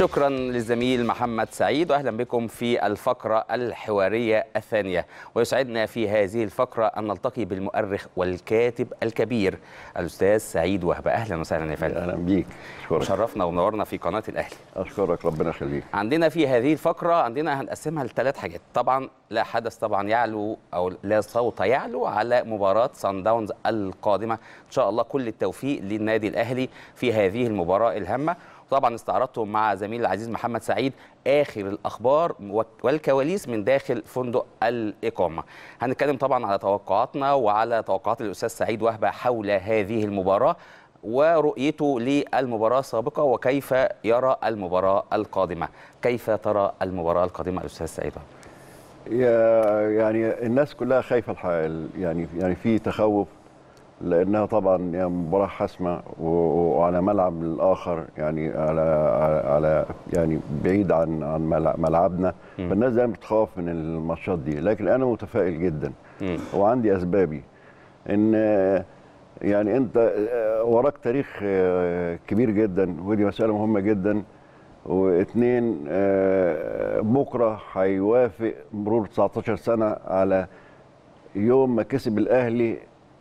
شكرا للزميل محمد سعيد واهلا بكم في الفقره الحواريه الثانيه ويسعدنا في هذه الفقره ان نلتقي بالمؤرخ والكاتب الكبير الاستاذ سعيد وهبه اهلا وسهلا يا فندم اهلا بيك اشكرك شرفنا ونورنا في قناه الاهلي اشكرك ربنا يخليك عندنا في هذه الفقره عندنا هنقسمها لثلاث حاجات طبعا لا حدث طبعا يعلو او لا صوت يعلو على مباراه سان داونز القادمه ان شاء الله كل التوفيق للنادي الاهلي في هذه المباراه الهامه طبعا استعرضتم مع زميلي العزيز محمد سعيد اخر الاخبار والكواليس من داخل فندق الاقامه هنتكلم طبعا على توقعاتنا وعلى توقعات الاستاذ سعيد وهبه حول هذه المباراه ورؤيته للمباراه السابقه وكيف يرى المباراه القادمه كيف ترى المباراه القادمه الاستاذ سعيد وهبه يا يعني الناس كلها خايفه الحقيقه يعني يعني في تخوف لانها طبعا يعني مباراه حاسمه وعلى ملعب الاخر يعني على على يعني بعيد عن عن ملعبنا فالناس دايما بتخاف من الماتشات دي لكن انا متفائل جدا مم. وعندي اسبابي ان يعني انت وراك تاريخ كبير جدا ودي مساله مهمه جدا واثنين بكره هيوافق مرور 19 سنه على يوم ما كسب الاهلي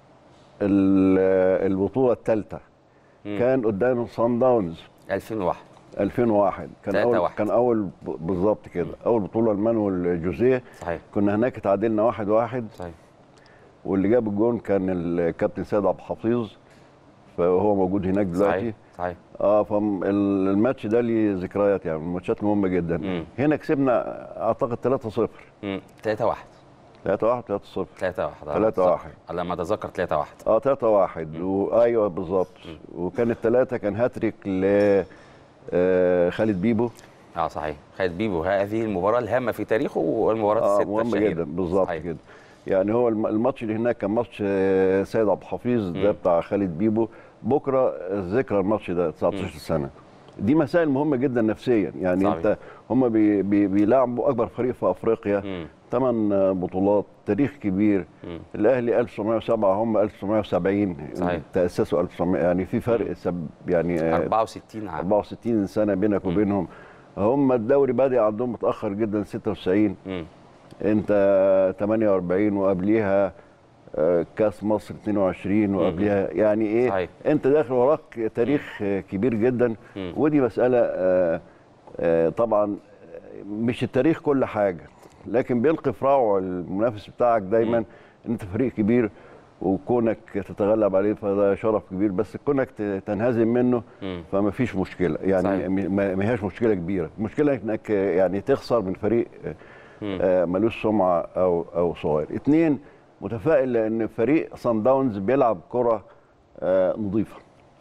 البطوله الثالثه كان قدام صن داونز 2001 2001 كان تلاتة اول واحد. كان اول بالظبط كده اول بطوله لمانويل جوزيه صحيح كنا هناك اتعادلنا واحد واحد صحيح واللي جاب الجون كان الكابتن سيد عبد الحفيظ فهو موجود هناك دلوقتي صحيح صحيح اه فالماتش ده ليه ذكريات يعني من الماتشات المهمه جدا مم. هنا كسبنا اعتقد 3-0 مم. 3 1 3-1 3-0 3 1 3 واحد. على ما اتذكر 3 1 اه 3 1 وايوه بالظبط وكان الثلاثه كان هاتريك ل آه، خالد بيبو اه صحيح خالد بيبو هذه المباراه الهامه في تاريخه والمباراه اه السته مهمه الشهيره جدا بالظبط صحيح. كده يعني هو الم- الماتش اللي هناك كان ماتش آه، سيد عبد الحفيظ ده مم. بتاع خالد بيبو بكره ذكرى الماتش ده 19 سنه دي مسائل مهمه جدا نفسيا يعني صحيح. انت هم بي بي بيلعبوا اكبر فريق في افريقيا مم. ثمان بطولات تاريخ كبير مم. الاهلي 1907 هم 1970 صحيح. تاسسوا 1900 يعني في فرق سب يعني آه، 64 عام 64 سنه بينك وبينهم هم الدوري بادئ عندهم متاخر جدا 96 مم. انت 48 وقبليها آه، كاس مصر 22 وقبليها يعني ايه صحيح. انت داخل وراك تاريخ آه، كبير جدا مم. ودي مساله آه، آه، طبعا آه، مش التاريخ كل حاجه لكن بيلقي في روع المنافس بتاعك دايما مم. انت فريق كبير وكونك تتغلب عليه فده شرف كبير بس كونك ت- تنهزم منه مم. فما فيش مشكله يعني صحيح. م- ما ما هياش مشكله كبيره المشكله انك آه، يعني تخسر من فريق آه، مم. آه، ملوش سمعه او او صغير اثنين متفائل لان فريق صن داونز بيلعب كره آه، نظيفه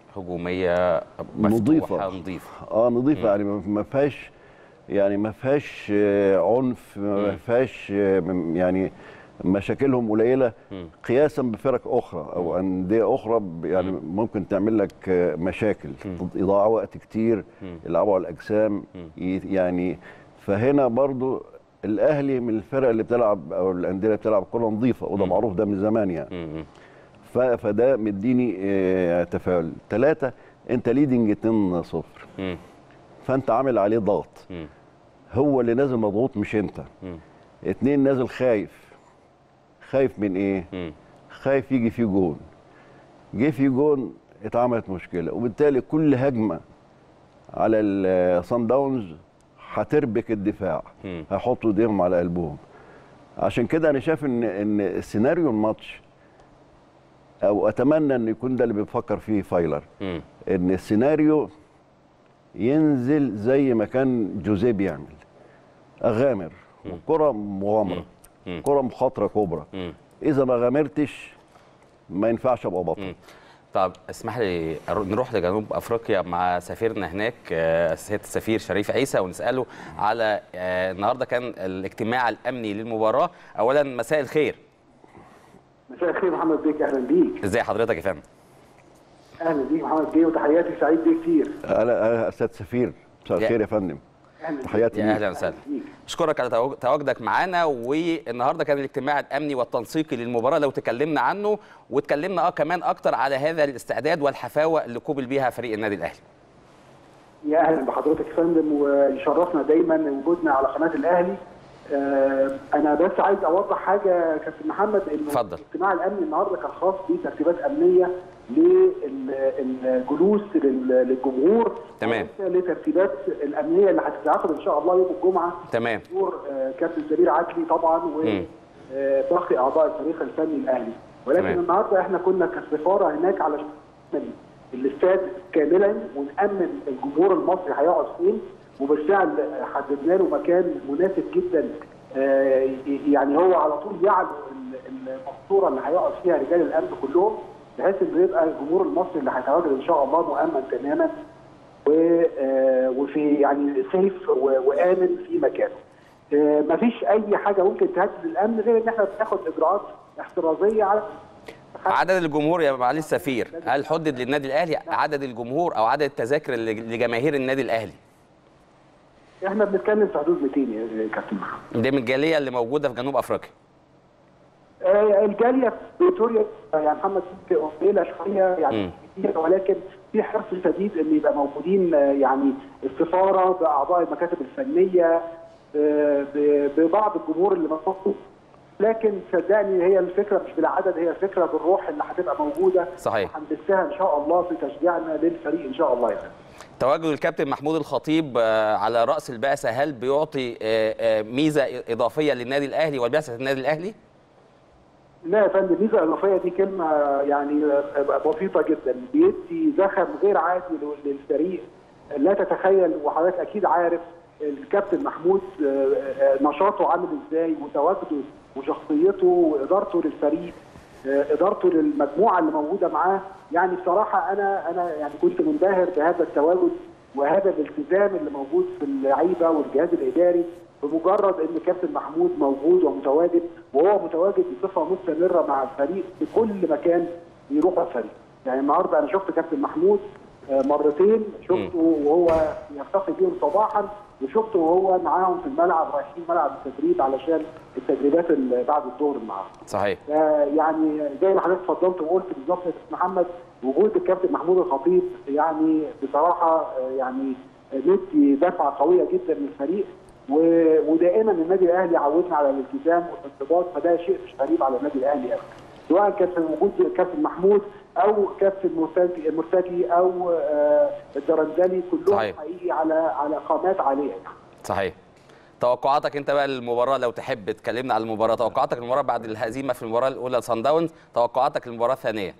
هجوميه نظيفة. مفتوحه نظيفه اه نظيفه يعني ما ما فيهاش يعني ما فيهاش آه، عنف ما مم. فيهاش آه، م- يعني مشاكلهم قليله مم. قياسا بفرق اخرى او انديه اخرى ب- يعني ممكن تعمل لك آه، مشاكل يضيعوا وقت كتير مم. يلعبوا على الاجسام ي- يعني فهنا برضو الاهلي من الفرق اللي بتلعب او الانديه اللي بتلعب كره نظيفه وده مم. معروف ده من زمان يعني مم. ف- فده مديني آه، تفاؤل ثلاثه انت ليدنج 2 0 مم. فانت عامل عليه ضغط مم. هو اللي نازل مضغوط مش انت مم. اتنين نازل خايف خايف من ايه مم. خايف يجي فيه جون جه فيه جون اتعملت مشكله وبالتالي كل هجمه على الصن داونز هتربك الدفاع مم. هيحطوا ايديهم على قلبهم عشان كده انا شايف ان ان سيناريو الماتش او اتمنى ان يكون ده اللي بيفكر فيه فايلر مم. ان السيناريو ينزل زي ما كان جوزيه بيعمل اغامر كره مغامره مم. كره مخاطره كبرى مم. اذا ما غامرتش ما ينفعش ابقى بطل مم. طب اسمح لي أرو- نروح لجنوب افريقيا مع سفيرنا هناك آه، سياده السفير شريف عيسى ونساله على آه، النهارده كان الاجتماع الامني للمباراه اولا مساء الخير مساء الخير محمد بيك اهلا بيك ازي حضرتك يا فندم اهلا بيك محمد بيه وتحياتي سعيد بيه كتير انا انا استاذ سفير مساء يا- الخير يا فندم اهلا بيك. تحياتي يا ليك. اهلا وسهلا بيك. اشكرك على تواج- تواجدك معانا والنهارده كان الاجتماع الامني والتنسيقي للمباراه لو تكلمنا عنه وتكلمنا اه كمان اكتر على هذا الاستعداد والحفاوه اللي قوبل بيها فريق النادي الاهلي يا اهلا بحضرتك يا فندم ويشرفنا دايما وجودنا على قناه الاهلي آه، انا بس عايز اوضح حاجه كابتن محمد انه اتفضل. اجتماع الامن النهارده كان خاص بترتيبات امنيه للجلوس لل- للجمهور تمام. وليس لترتيبات الامنيه اللي هتتعقد ان شاء الله يوم الجمعه تمام دكتور آه، كابتن سمير عدلي طبعا مم. وباقي اعضاء الفريق الفني الاهلي ولكن تمام. النهارده احنا كنا كسفاره هناك على نأمن الاستاد كاملا ونامن الجمهور المصري هيقعد فين وبالفعل حددنا له مكان مناسب جدا آه، يعني هو على طول يعلو ال- المقصوره اللي هيقعد فيها رجال الامن كلهم بحيث انه يبقى الجمهور المصري اللي هيتواجد ان شاء الله مؤمن تماما و- آه، وفي يعني سيف و- وامن في مكانه. آه، مفيش اي حاجه ممكن تهدد الامن غير ان احنا بناخد اجراءات احترازيه على عدد الجمهور يا معالي السفير هل حدد للنادي الاهلي عدد الجمهور او عدد التذاكر اللي- لجماهير النادي الاهلي احنا بنتكلم في حدود 200 يا كابتن محمد. دي من الجاليه اللي موجوده في جنوب افريقيا آه، الجاليه في فيكتوريا آه، يعني محمد قليله شويه يعني مم. كتير ولكن في حرص شديد ان يبقى موجودين آه، يعني السفاره باعضاء المكاتب الفنيه آه، ب- ببعض الجمهور اللي موجود لكن صدقني هي الفكره مش بالعدد هي الفكره بالروح اللي هتبقى موجوده صحيح. هنبثها ان شاء الله في تشجيعنا للفريق ان شاء الله يعني. تواجد الكابتن محمود الخطيب آه، على راس البعثه هل بيعطي آه، آه، ميزه اضافيه للنادي الاهلي وبعثه النادي الاهلي لا يا فندم الميزه الاضافيه دي كلمه يعني بسيطه جدا بيدي زخم غير عادي للفريق لا تتخيل وحضرتك اكيد عارف الكابتن محمود آه، آه، نشاطه عامل ازاي وتواجده وشخصيته وادارته للفريق آه، ادارته للمجموعه اللي موجوده معاه يعني بصراحه انا انا يعني كنت منبهر بهذا التواجد وهذا الالتزام اللي موجود في اللعيبه والجهاز الاداري بمجرد ان كابتن محمود موجود ومتواجد وهو متواجد بصفه مستمره مع الفريق في كل مكان يروح الفريق يعني النهارده انا شفت كابتن محمود آه، مرتين شفته وهو يلتقي بيهم صباحا وشفته وهو معاهم في الملعب رايحين ملعب التدريب علشان التدريبات اللي بعد الظهر معاهم صحيح آه، يعني زي ما حضرتك اتفضلت وقلت بالظبط يا كابتن محمد وجود الكابتن محمود الخطيب يعني بصراحه آه، يعني ندي دفعه قويه جدا للفريق و- ودائما النادي الاهلي عودنا على الالتزام والانضباط فده شيء مش غريب على النادي الاهلي ابدا سواء كان في وجود الكابتن محمود او كابتن مرتجي مرتجي او آه، الدرندلي كلهم صحيح. حقيقي على على قامات عاليه يعني. صحيح توقعاتك انت بقى للمباراه لو تحب تكلمنا على المباراه توقعاتك المباراه بعد الهزيمه في المباراه الاولى لصن داونز توقعاتك للمباراه الثانيه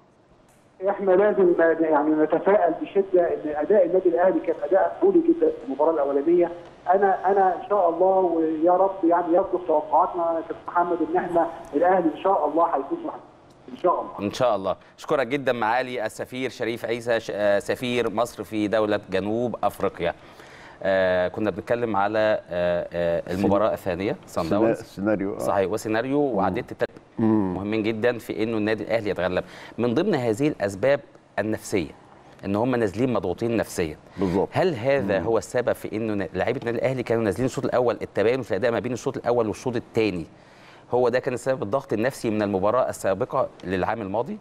احنا لازم يعني نتفائل بشده ان اداء النادي الاهلي كان اداء قوي جدا في المباراه الاولانيه انا انا ان شاء الله ويا رب يعني يصدق توقعاتنا يا كابتن محمد ان احنا الاهلي ان شاء الله هيفوز معانا ان شاء الله ان شاء الله اشكرك جدا معالي السفير شريف عيسى ش- آه، سفير مصر في دوله جنوب افريقيا آه كنا بنتكلم على آه آه المباراه الثانيه صن سينا- داونز سيناريو آه. صحيح وسيناريو وعديت التلات مهمين جدا في انه النادي الاهلي يتغلب من ضمن هذه الاسباب النفسيه ان هم نازلين مضغوطين نفسيا بالظبط. هل هذا هو السبب في انه ن- لعيبه النادي الاهلي كانوا نازلين الشوط الاول التباين في الاداء ما بين الشوط الاول والشوط الثاني هو ده كان السبب الضغط النفسي من المباراه السابقه للعام الماضي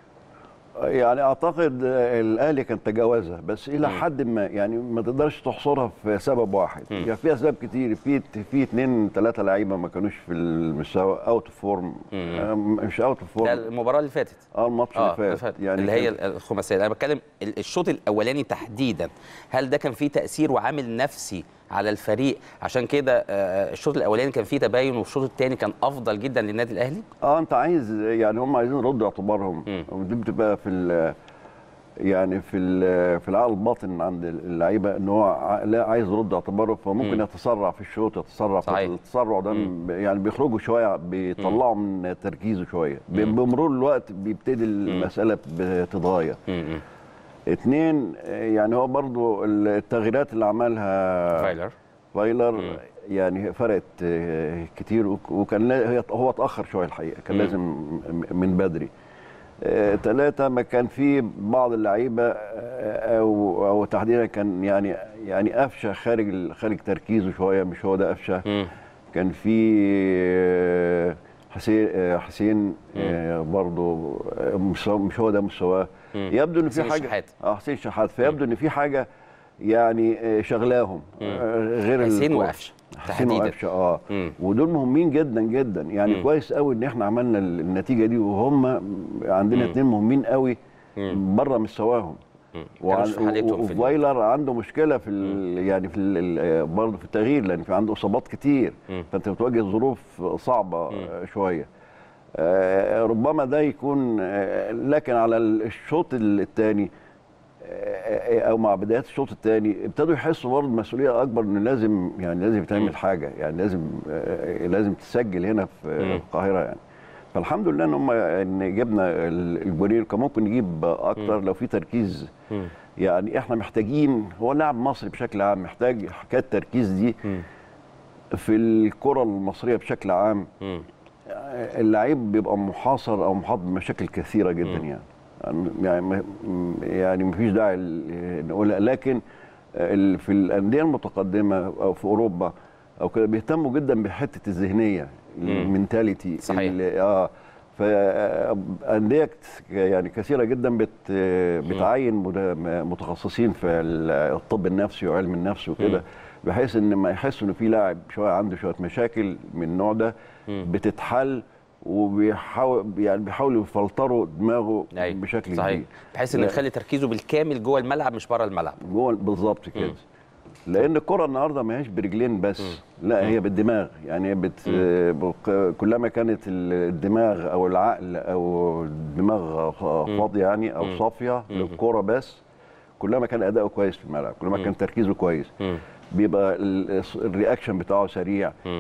يعني اعتقد آه، الاهلي كان تجاوزها بس الى حد ما يعني ما تقدرش تحصرها في سبب واحد يعني في اسباب كتير في في اثنين ثلاثه لعيبه ما كانوش في المستوى اوت اوف فورم مش اوت اوف ده فورم المباراه اللي فاتت اه الماتش اه اللي فات يعني اللي هي كان- الخماسيه انا بتكلم ال- الشوط الاولاني تحديدا هل ده كان فيه تاثير وعامل نفسي على الفريق عشان كده آه، الشوط الاولاني كان فيه تباين والشوط الثاني كان افضل جدا للنادي الاهلي اه انت عايز يعني هم عايزين يردوا اعتبارهم ودي بتبقى في ال يعني في ال- في العقل الباطن عند اللعيبه ان هو ع- لا عايز يرد اعتباره فممكن يتسرع في الشوط يتسرع في صحيح. التسرع ده ب- يعني بيخرجوا شويه بيطلعوا من تركيزه شويه ب- بمرور الوقت بيبتدي المساله بتتغير امم اتنين آه، يعني هو برضو التغييرات اللي عملها فايلر فايلر يعني فرقت آه، كتير وك- وكان لا- هي- هو اتاخر شويه الحقيقه كان مم. لازم م- من بدري ثلاثة ما كان في بعض اللعيبة آه، أو أو تحديدا كان يعني يعني قفشة خارج ال- خارج تركيزه شوية مش هو ده قفشة مم. كان في آه، حسين آه، حسين آه، برضه آه، مش هو- مش هو ده مستواه مم. يبدو ان في حسين حاجه الشحات. اه حسين شحات فيبدو ان في حاجه يعني آه، شغلاهم آه، غير حسين الكورة. وقفشه حسين تحديدا وقفشه اه مم. ودول مهمين جدا جدا يعني مم. كويس قوي ان احنا عملنا النتيجه دي وهم عندنا مم. اتنين مهمين قوي مم. بره مستواهم مم. وعن- كانوش في حالتهم في اليوم. وفايلر عنده مشكله في ال يعني في ال- برضه في التغيير لان في عنده اصابات كتير مم. فانت بتواجه ظروف صعبه آه، شويه آه، ربما ده يكون آه، لكن على الشوط الثاني او مع بدايه الشوط الثاني ابتدوا يحسوا برضه مسؤوليه اكبر ان لازم يعني لازم مم. يتعمل حاجه يعني لازم آه، لازم تسجل هنا في مم. القاهره يعني فالحمد لله ان هم ان جبنا ال- الجولين كان ممكن نجيب اكتر لو في تركيز مم. يعني احنا محتاجين هو اللاعب المصري بشكل عام محتاج حكايه التركيز دي مم. في الكره المصريه بشكل عام مم. اللعيب بيبقى محاصر او محاط بمشاكل كثيره جدا مم. يعني يعني ما- يعني مفيش داعي ل- نقولها لكن ال- في الانديه المتقدمه او في اوروبا او كده بيهتموا جدا بحته الذهنيه المنتاليتي صحيح. ال- اه فانديه كت- يعني كثيره جدا بت بتعين مد- متخصصين في ال- الطب النفسي وعلم النفس وكده بحيث ان ما يحسوا ان في لاعب شويه عنده شويه مشاكل من النوع ده مم. بتتحل وبيحاول يعني بيحاولوا يفلتروا دماغه أيوة. بشكل صحيح كبير بحيث ان لا. يخلي تركيزه بالكامل جوه الملعب مش بره الملعب جوه بالظبط كده مم. لان الكره النهارده ما هياش برجلين بس لا هي بالدماغ يعني هي بت بق- كلما كانت الدماغ او العقل او الدماغ فاضيه يعني او مم. صافيه مم. للكره بس كلما كان اداؤه كويس في الملعب كلما مم. كان تركيزه كويس مم. بيبقى ال- الرياكشن بتاعه سريع مم.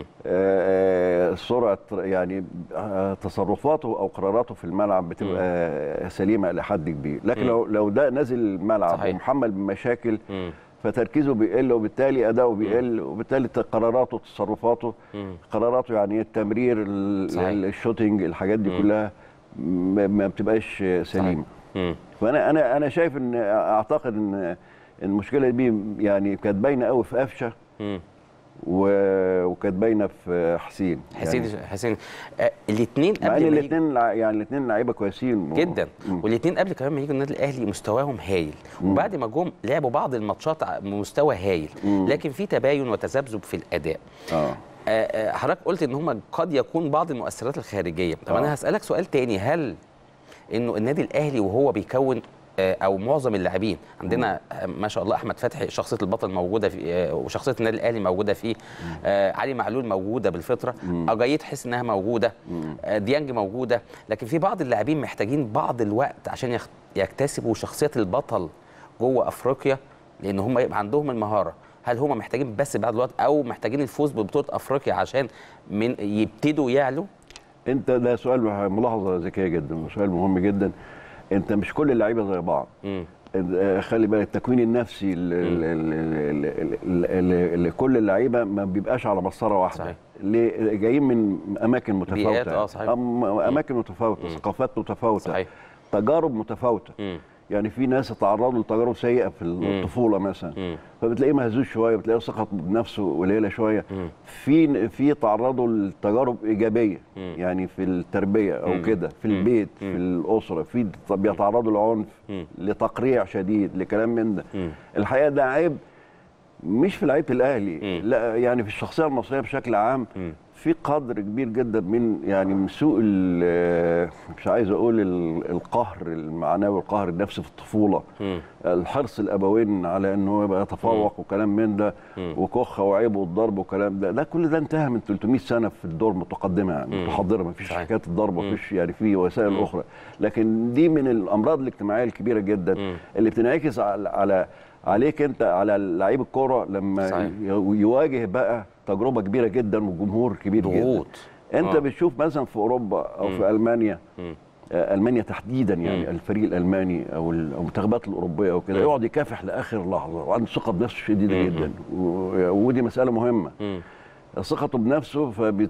آه، سرعه يعني آه، تصرفاته او قراراته في الملعب بتبقى سليمه الى حد كبير لكن مم. لو لو ده نازل الملعب صحيح. ومحمل بمشاكل مم. فتركيزه بيقل وبالتالي اداؤه بيقل وبالتالي قراراته وتصرفاته مم. قراراته يعني التمرير ال- صحيح. الشوتينج الحاجات دي مم. كلها ما ما بتبقاش سليمه مم. فانا انا انا شايف ان اعتقد ان المشكله دي يعني كانت باينه قوي في قفشه مم. و- وكانت باينه في حسين حسين يعني حسين آه الاثنين مع ان قبل ما يجي الاثنين يعني الاثنين لعيبه كويسين و- جدا مم. والاثنين قبل كمان ما يجوا النادي الاهلي مستواهم هايل مم. وبعد ما جم لعبوا بعض الماتشات ع- بمستوى هايل مم. لكن في تباين وتذبذب في الاداء اه آه، آه، حضرتك قلت ان هم قد يكون بعض المؤثرات الخارجيه طب آه. انا هسالك سؤال تاني هل انه النادي الاهلي وهو بيكون آه، او معظم اللاعبين عندنا آه، ما شاء الله احمد فتحي شخصيه البطل موجوده في آه، وشخصيه النادي الاهلي موجوده فيه آه، علي معلول موجوده بالفطره مم. اجاييه تحس انها موجوده مم. آه، ديانج موجوده لكن في بعض اللاعبين محتاجين بعض الوقت عشان يخ- يكتسبوا شخصيه البطل جوه افريقيا لان هم يبقى عندهم المهاره هل هم محتاجين بس بعد الوقت او محتاجين الفوز ببطوله افريقيا عشان من يبتدوا يعلوا انت ده سؤال ملاحظه ذكيه جدا وسؤال مهم جدا انت مش كل اللعيبه زي بعض مم. آه، خلي بالك التكوين النفسي ل- ل- ل- ل- ل- لكل اللعيبه ما بيبقاش على مسطره واحده صحيح. ليه جايين من اماكن متفاوته بيئات، آه، صحيح. أم- اماكن متفاوته ثقافات متفاوته صحيح تجارب متفاوته مم. يعني في ناس اتعرضوا لتجارب سيئه في الطفوله مثلا مم. فبتلاقيه مهزوز شويه بتلاقيه ثقته بنفسه قليله شويه مم. في في تعرضوا لتجارب ايجابيه مم. يعني في التربيه او مم. كده في مم. البيت مم. في الاسره في بيتعرضوا لعنف مم. لتقريع شديد لكلام من ده مم. الحقيقه ده عيب مش في لعيبه الاهلي مم. لا يعني في الشخصيه المصريه بشكل عام مم. في قدر كبير جدا من يعني من سوء ال- مش عايز اقول ال- القهر المعنوي والقهر النفسي في الطفوله مم. الحرص الابوين على ان هو يبقى يتفوق وكلام من ده مم. وكخه وعيب والضرب وكلام ده ده كل ده انتهى من 300 سنه في الدور متقدمه يعني مم. متحضره ما فيش صحيح. حكايه الضرب مم. ما فيش يعني في وسائل مم. اخرى لكن دي من الامراض الاجتماعيه الكبيره جدا مم. اللي بتنعكس على على عليك انت على لعيب الكوره لما صحيح. ي- يواجه بقى تجربه كبيره جدا وجمهور كبير جدا ضغوط انت آه. بتشوف مثلا في اوروبا او مم. في المانيا مم. آه، المانيا تحديدا يعني مم. الفريق الالماني او ال- أو المنتخبات الاوروبيه وكده مم. يقعد يكافح لاخر لحظه وعنده ثقه بنفسه شديده مم. جدا و- ودي مساله مهمه مم. ثقته بنفسه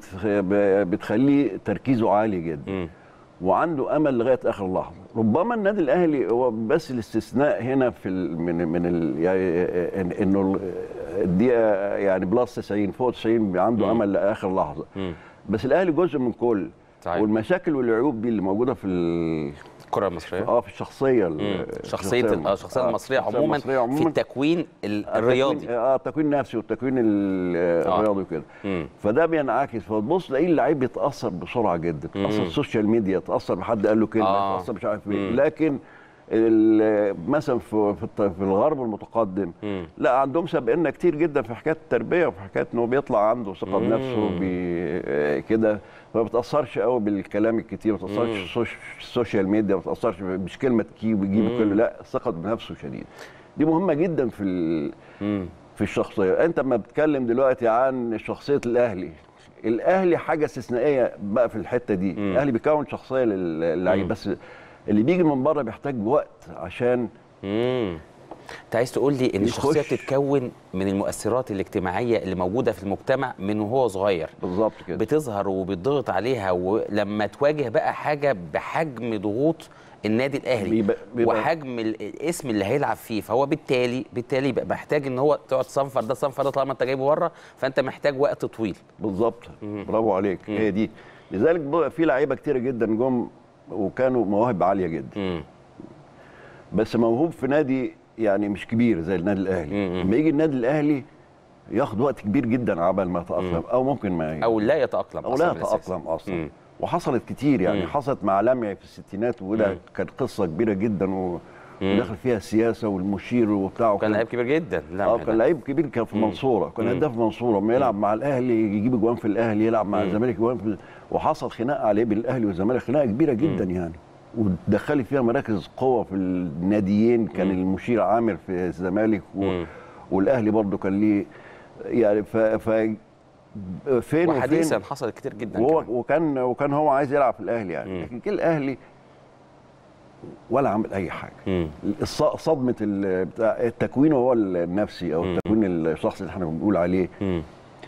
فبتخليه تركيزه عالي جدا مم. وعنده امل لغايه اخر لحظه ربما النادي الاهلي هو بس الاستثناء هنا في ال من من ال يعني إن- انه ال- الدقيقه يعني بلس 90 فوق 90 عنده مم. امل لاخر لحظه مم. بس الاهلي جزء من كل صحيح. والمشاكل والعيوب دي اللي موجوده في ال- الكره المصريه اه في الشخصيه ال- مم. شخصيه ال- اه الشخصيه آه، المصريه الشخصية عموما المصرية في التكوين ال- الرياضي اه التكوين النفسي والتكوين ال- آه. الرياضي وكده مم. فده بينعكس فتبص تلاقي اللعيب بيتاثر بسرعه جدا بيتاثر مم. السوشيال ميديا يتاثر بحد قال له كلمه آه. يتاثر مش عارف ايه مم. لكن ال- مثلا في في الت- في الغرب المتقدم مم. لا عندهم سابقنا كتير جدا في حكايه التربيه وفي حكايه انه بيطلع عنده ثقه مم. بنفسه بي- آه، كده فما بتاثرش قوي بالكلام الكتير ما بتاثرش السوش- السوشيال ميديا ما بتاثرش مش كلمه تجيب ويجيب مم. كله لا ثقه بنفسه شديد دي مهمه جدا في ال... مم. في الشخصيه انت لما بتتكلم دلوقتي عن شخصيه الاهلي الاهلي حاجه استثنائيه بقى في الحته دي مم. الاهلي بيكون شخصيه للعيب مم. بس اللي بيجي من بره بيحتاج وقت عشان امم انت عايز تقول لي ان الشخصيه يخش. بتتكون من المؤثرات الاجتماعيه اللي موجوده في المجتمع من وهو صغير بالظبط كده بتظهر وبتضغط عليها ولما تواجه بقى حاجه بحجم ضغوط النادي الاهلي بيبقى- بيبقى- وحجم ال- الاسم اللي هيلعب فيه فهو بالتالي بالتالي يبقى محتاج ان هو تقعد تصنفر ده صنفر ده طالما انت جايبه بره فانت محتاج وقت طويل بالظبط مم. برافو عليك مم. هي دي لذلك بقى في لعيبه كتيره جدا جم وكانوا مواهب عاليه جدا امم بس موهوب في نادي يعني مش كبير زي النادي الاهلي مم. لما يجي النادي الاهلي ياخد وقت كبير جدا عبال ما يتاقلم او ممكن ما او لا يتاقلم او أصلاً لا من الأساس. يتاقلم اصلا مم. وحصلت كتير يعني مم. حصلت مع لمعي في الستينات وده مم. كانت قصه كبيره جدا و... مم. ودخل فيها السياسه والمشير وبتاع كان لعيب كبير جدا لا اه كان لعيب كبير كان في مم. المنصوره كان مم. هداف المنصوره لما يلعب مع الاهلي يجيب اجوان في الاهلي يلعب مع مم. الزمالك اجوان في وحصل خناقه عليه بين الاهلي والزمالك خناقه كبيره جدا يعني ودخلي فيها مراكز قوه في الناديين كان مم. المشير عامر في الزمالك و... مم. والاهلي برضو كان ليه يعني ف, ف... فين وحديثا وفين حصلت كتير جدا وهو كمان. وكان وكان هو عايز يلعب في الاهلي يعني مم. لكن جه الاهلي ولا عمل اي حاجه مم. الص- صدمه ال- بتاع التكوين هو النفسي او مم. التكوين الشخصي اللي احنا بنقول عليه مم.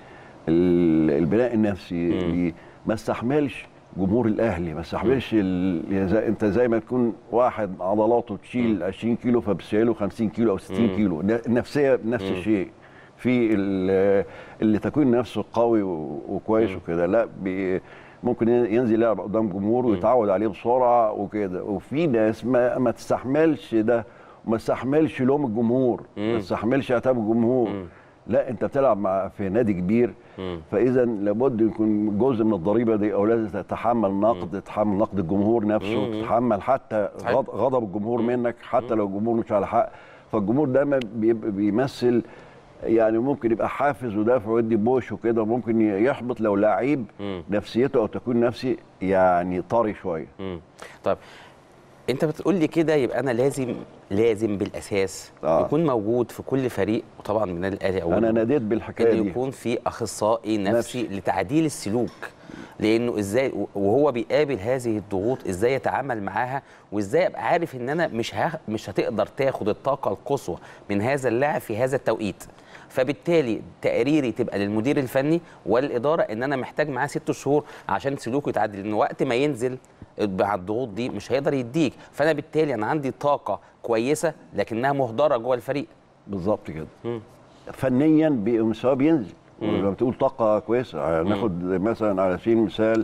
ال- البناء النفسي مم. اللي ما استحملش جمهور الاهلي ما استحملش ال- يا زي انت زي ما تكون واحد عضلاته تشيل 20 كيلو فبتشيله 50 كيلو او 60 مم. كيلو ن- النفسيه نفس مم. الشيء في ال- اللي تكوين نفسه قوي و- وكويس مم. وكده لا بي ممكن ينزل يلعب قدام جمهور ويتعود عليه بسرعه وكده وفي ناس ما, ما تستحملش ده وما تستحملش لوم الجمهور مم. ما تستحملش عتاب الجمهور مم. لا انت بتلعب مع في نادي كبير مم. فاذا لابد يكون جزء من الضريبه دي او لازم تتحمل نقد تتحمل نقد الجمهور نفسه مم. تتحمل حتى صحيح. غض- غضب الجمهور منك حتى لو الجمهور مش على حق فالجمهور دايما بيبقى بيمثل يعني ممكن يبقى حافز ودافع ويدي بوش وكده ممكن يحبط لو لعيب مم. نفسيته او تكوين نفسي يعني طري شويه مم. طيب انت بتقول لي كده يبقى انا لازم لازم بالاساس آه. يكون موجود في كل فريق وطبعا من النادي الاهلي او انا ناديت بالحكايه ان دي يكون في اخصائي نفسي, نفسي. لتعديل السلوك لانه ازاي وهو بيقابل هذه الضغوط ازاي يتعامل معاها وازاي ابقى عارف ان انا مش ها مش هتقدر تاخد الطاقه القصوى من هذا اللاعب في هذا التوقيت فبالتالي تقريري تبقى للمدير الفني والاداره ان انا محتاج معاه ست شهور عشان سلوكه يتعدل لان وقت ما ينزل مع الضغوط دي مش هيقدر يديك فانا بالتالي انا عندي طاقه كويسه لكنها مهدره جوه الفريق بالظبط كده مم. فنيا بي- مستواه بينزل مم. ولما بتقول طاقه كويسه يعني ناخد مثلا على سبيل المثال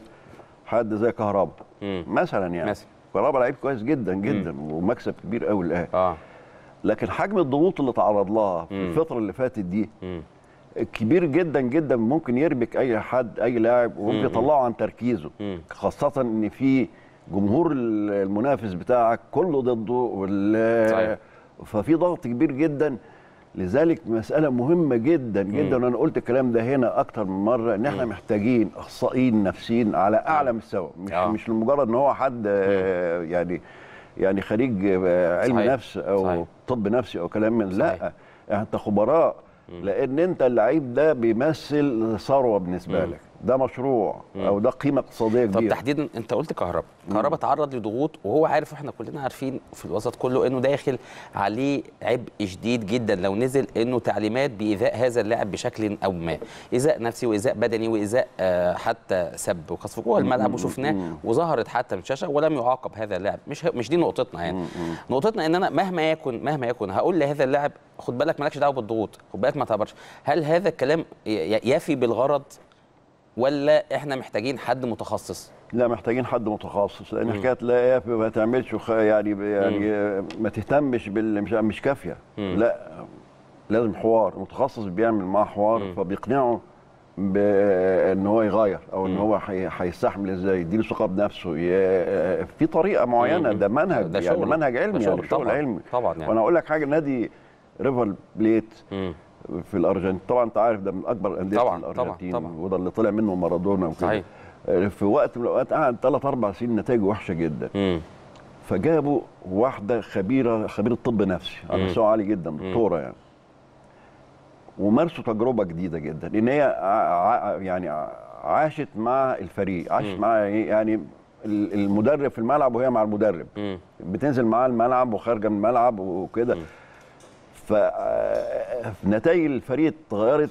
حد زي كهربا مم. مثلا يعني مثلا. كهربا لعيب كويس جدا جدا ومكسب كبير قوي الاهلي اه لكن حجم الضغوط اللي تعرض لها في مم. الفتره اللي فاتت دي مم. كبير جدا جدا ممكن يربك اي حد اي لاعب وممكن مم. يطلعه عن تركيزه مم. خاصه ان في جمهور المنافس بتاعك كله ضده وال صحيح. ففي ضغط كبير جدا لذلك مسألة مهمة جدا جدا وأنا قلت الكلام ده هنا أكتر من مرة إن إحنا مم. محتاجين أخصائيين نفسيين على أعلى مستوى مش آه. مش لمجرد إن هو حد آه، يعني يعني خريج آه، علم صحيح. نفس أو صحيح. طب نفسي أو كلام من صحيح. لا أنت خبراء لأن أنت اللعيب ده بيمثل ثروة بالنسبة مم. لك ده مشروع أو ده قيمة اقتصادية طب كبيرة تحديدا انت قلت كهربا كهربا تعرض لضغوط وهو عارف واحنا كلنا عارفين في الوسط كله انه داخل عليه عبء شديد جدا لو نزل انه تعليمات بايذاء هذا اللاعب بشكل او ما ايذاء نفسي وايذاء بدني وايذاء آه، حتى سب وقذف جوه الملعب وشفناه وظهرت حتى من الشاشه ولم يعاقب هذا اللاعب مش مش دي نقطتنا يعني نقطتنا ان انا مهما يكن مهما يكن هقول لهذا اللاعب خد بالك مالكش دعوه بالضغوط خد بالك ما تعبرش هل هذا الكلام ي- يفي بالغرض ولا احنا محتاجين حد متخصص لا محتاجين حد متخصص لان حكايه لا يا ما تعملش وخ- يعني يعني ما تهتمش بال مش مش كافيه لا لازم حوار متخصص بيعمل معاه حوار فبيقنعه بان هو يغير او ان هو هي- هيستحمل ازاي يديله ثقه بنفسه ي- في طريقه معينه ده منهج ده يعني شغل. منهج ده علمي شغل يعني شغل طبعاً. علمي طبعاً يعني. وانا اقول لك حاجه نادي ريفر بليت مم. في الارجنتين طبعا انت عارف ده من اكبر انديه طبعاً، طبعاً، الارجنتين طبعاً. وده اللي طلع منه مارادونا وكده صحيح. في وقت من الاوقات قعد ثلاث اربع سنين نتائجه وحشه جدا مم. فجابوا واحده خبيره خبيره طب نفسي على مستوى عالي جدا دكتوره يعني ومارسوا تجربه جديده جدا ان هي ع- ع- يعني ع- عاشت مع الفريق عاشت مع إيه؟ يعني ال- المدرب في الملعب وهي مع المدرب مم. بتنزل معاه الملعب وخارجه من الملعب وكده فنتائج الفريق اتغيرت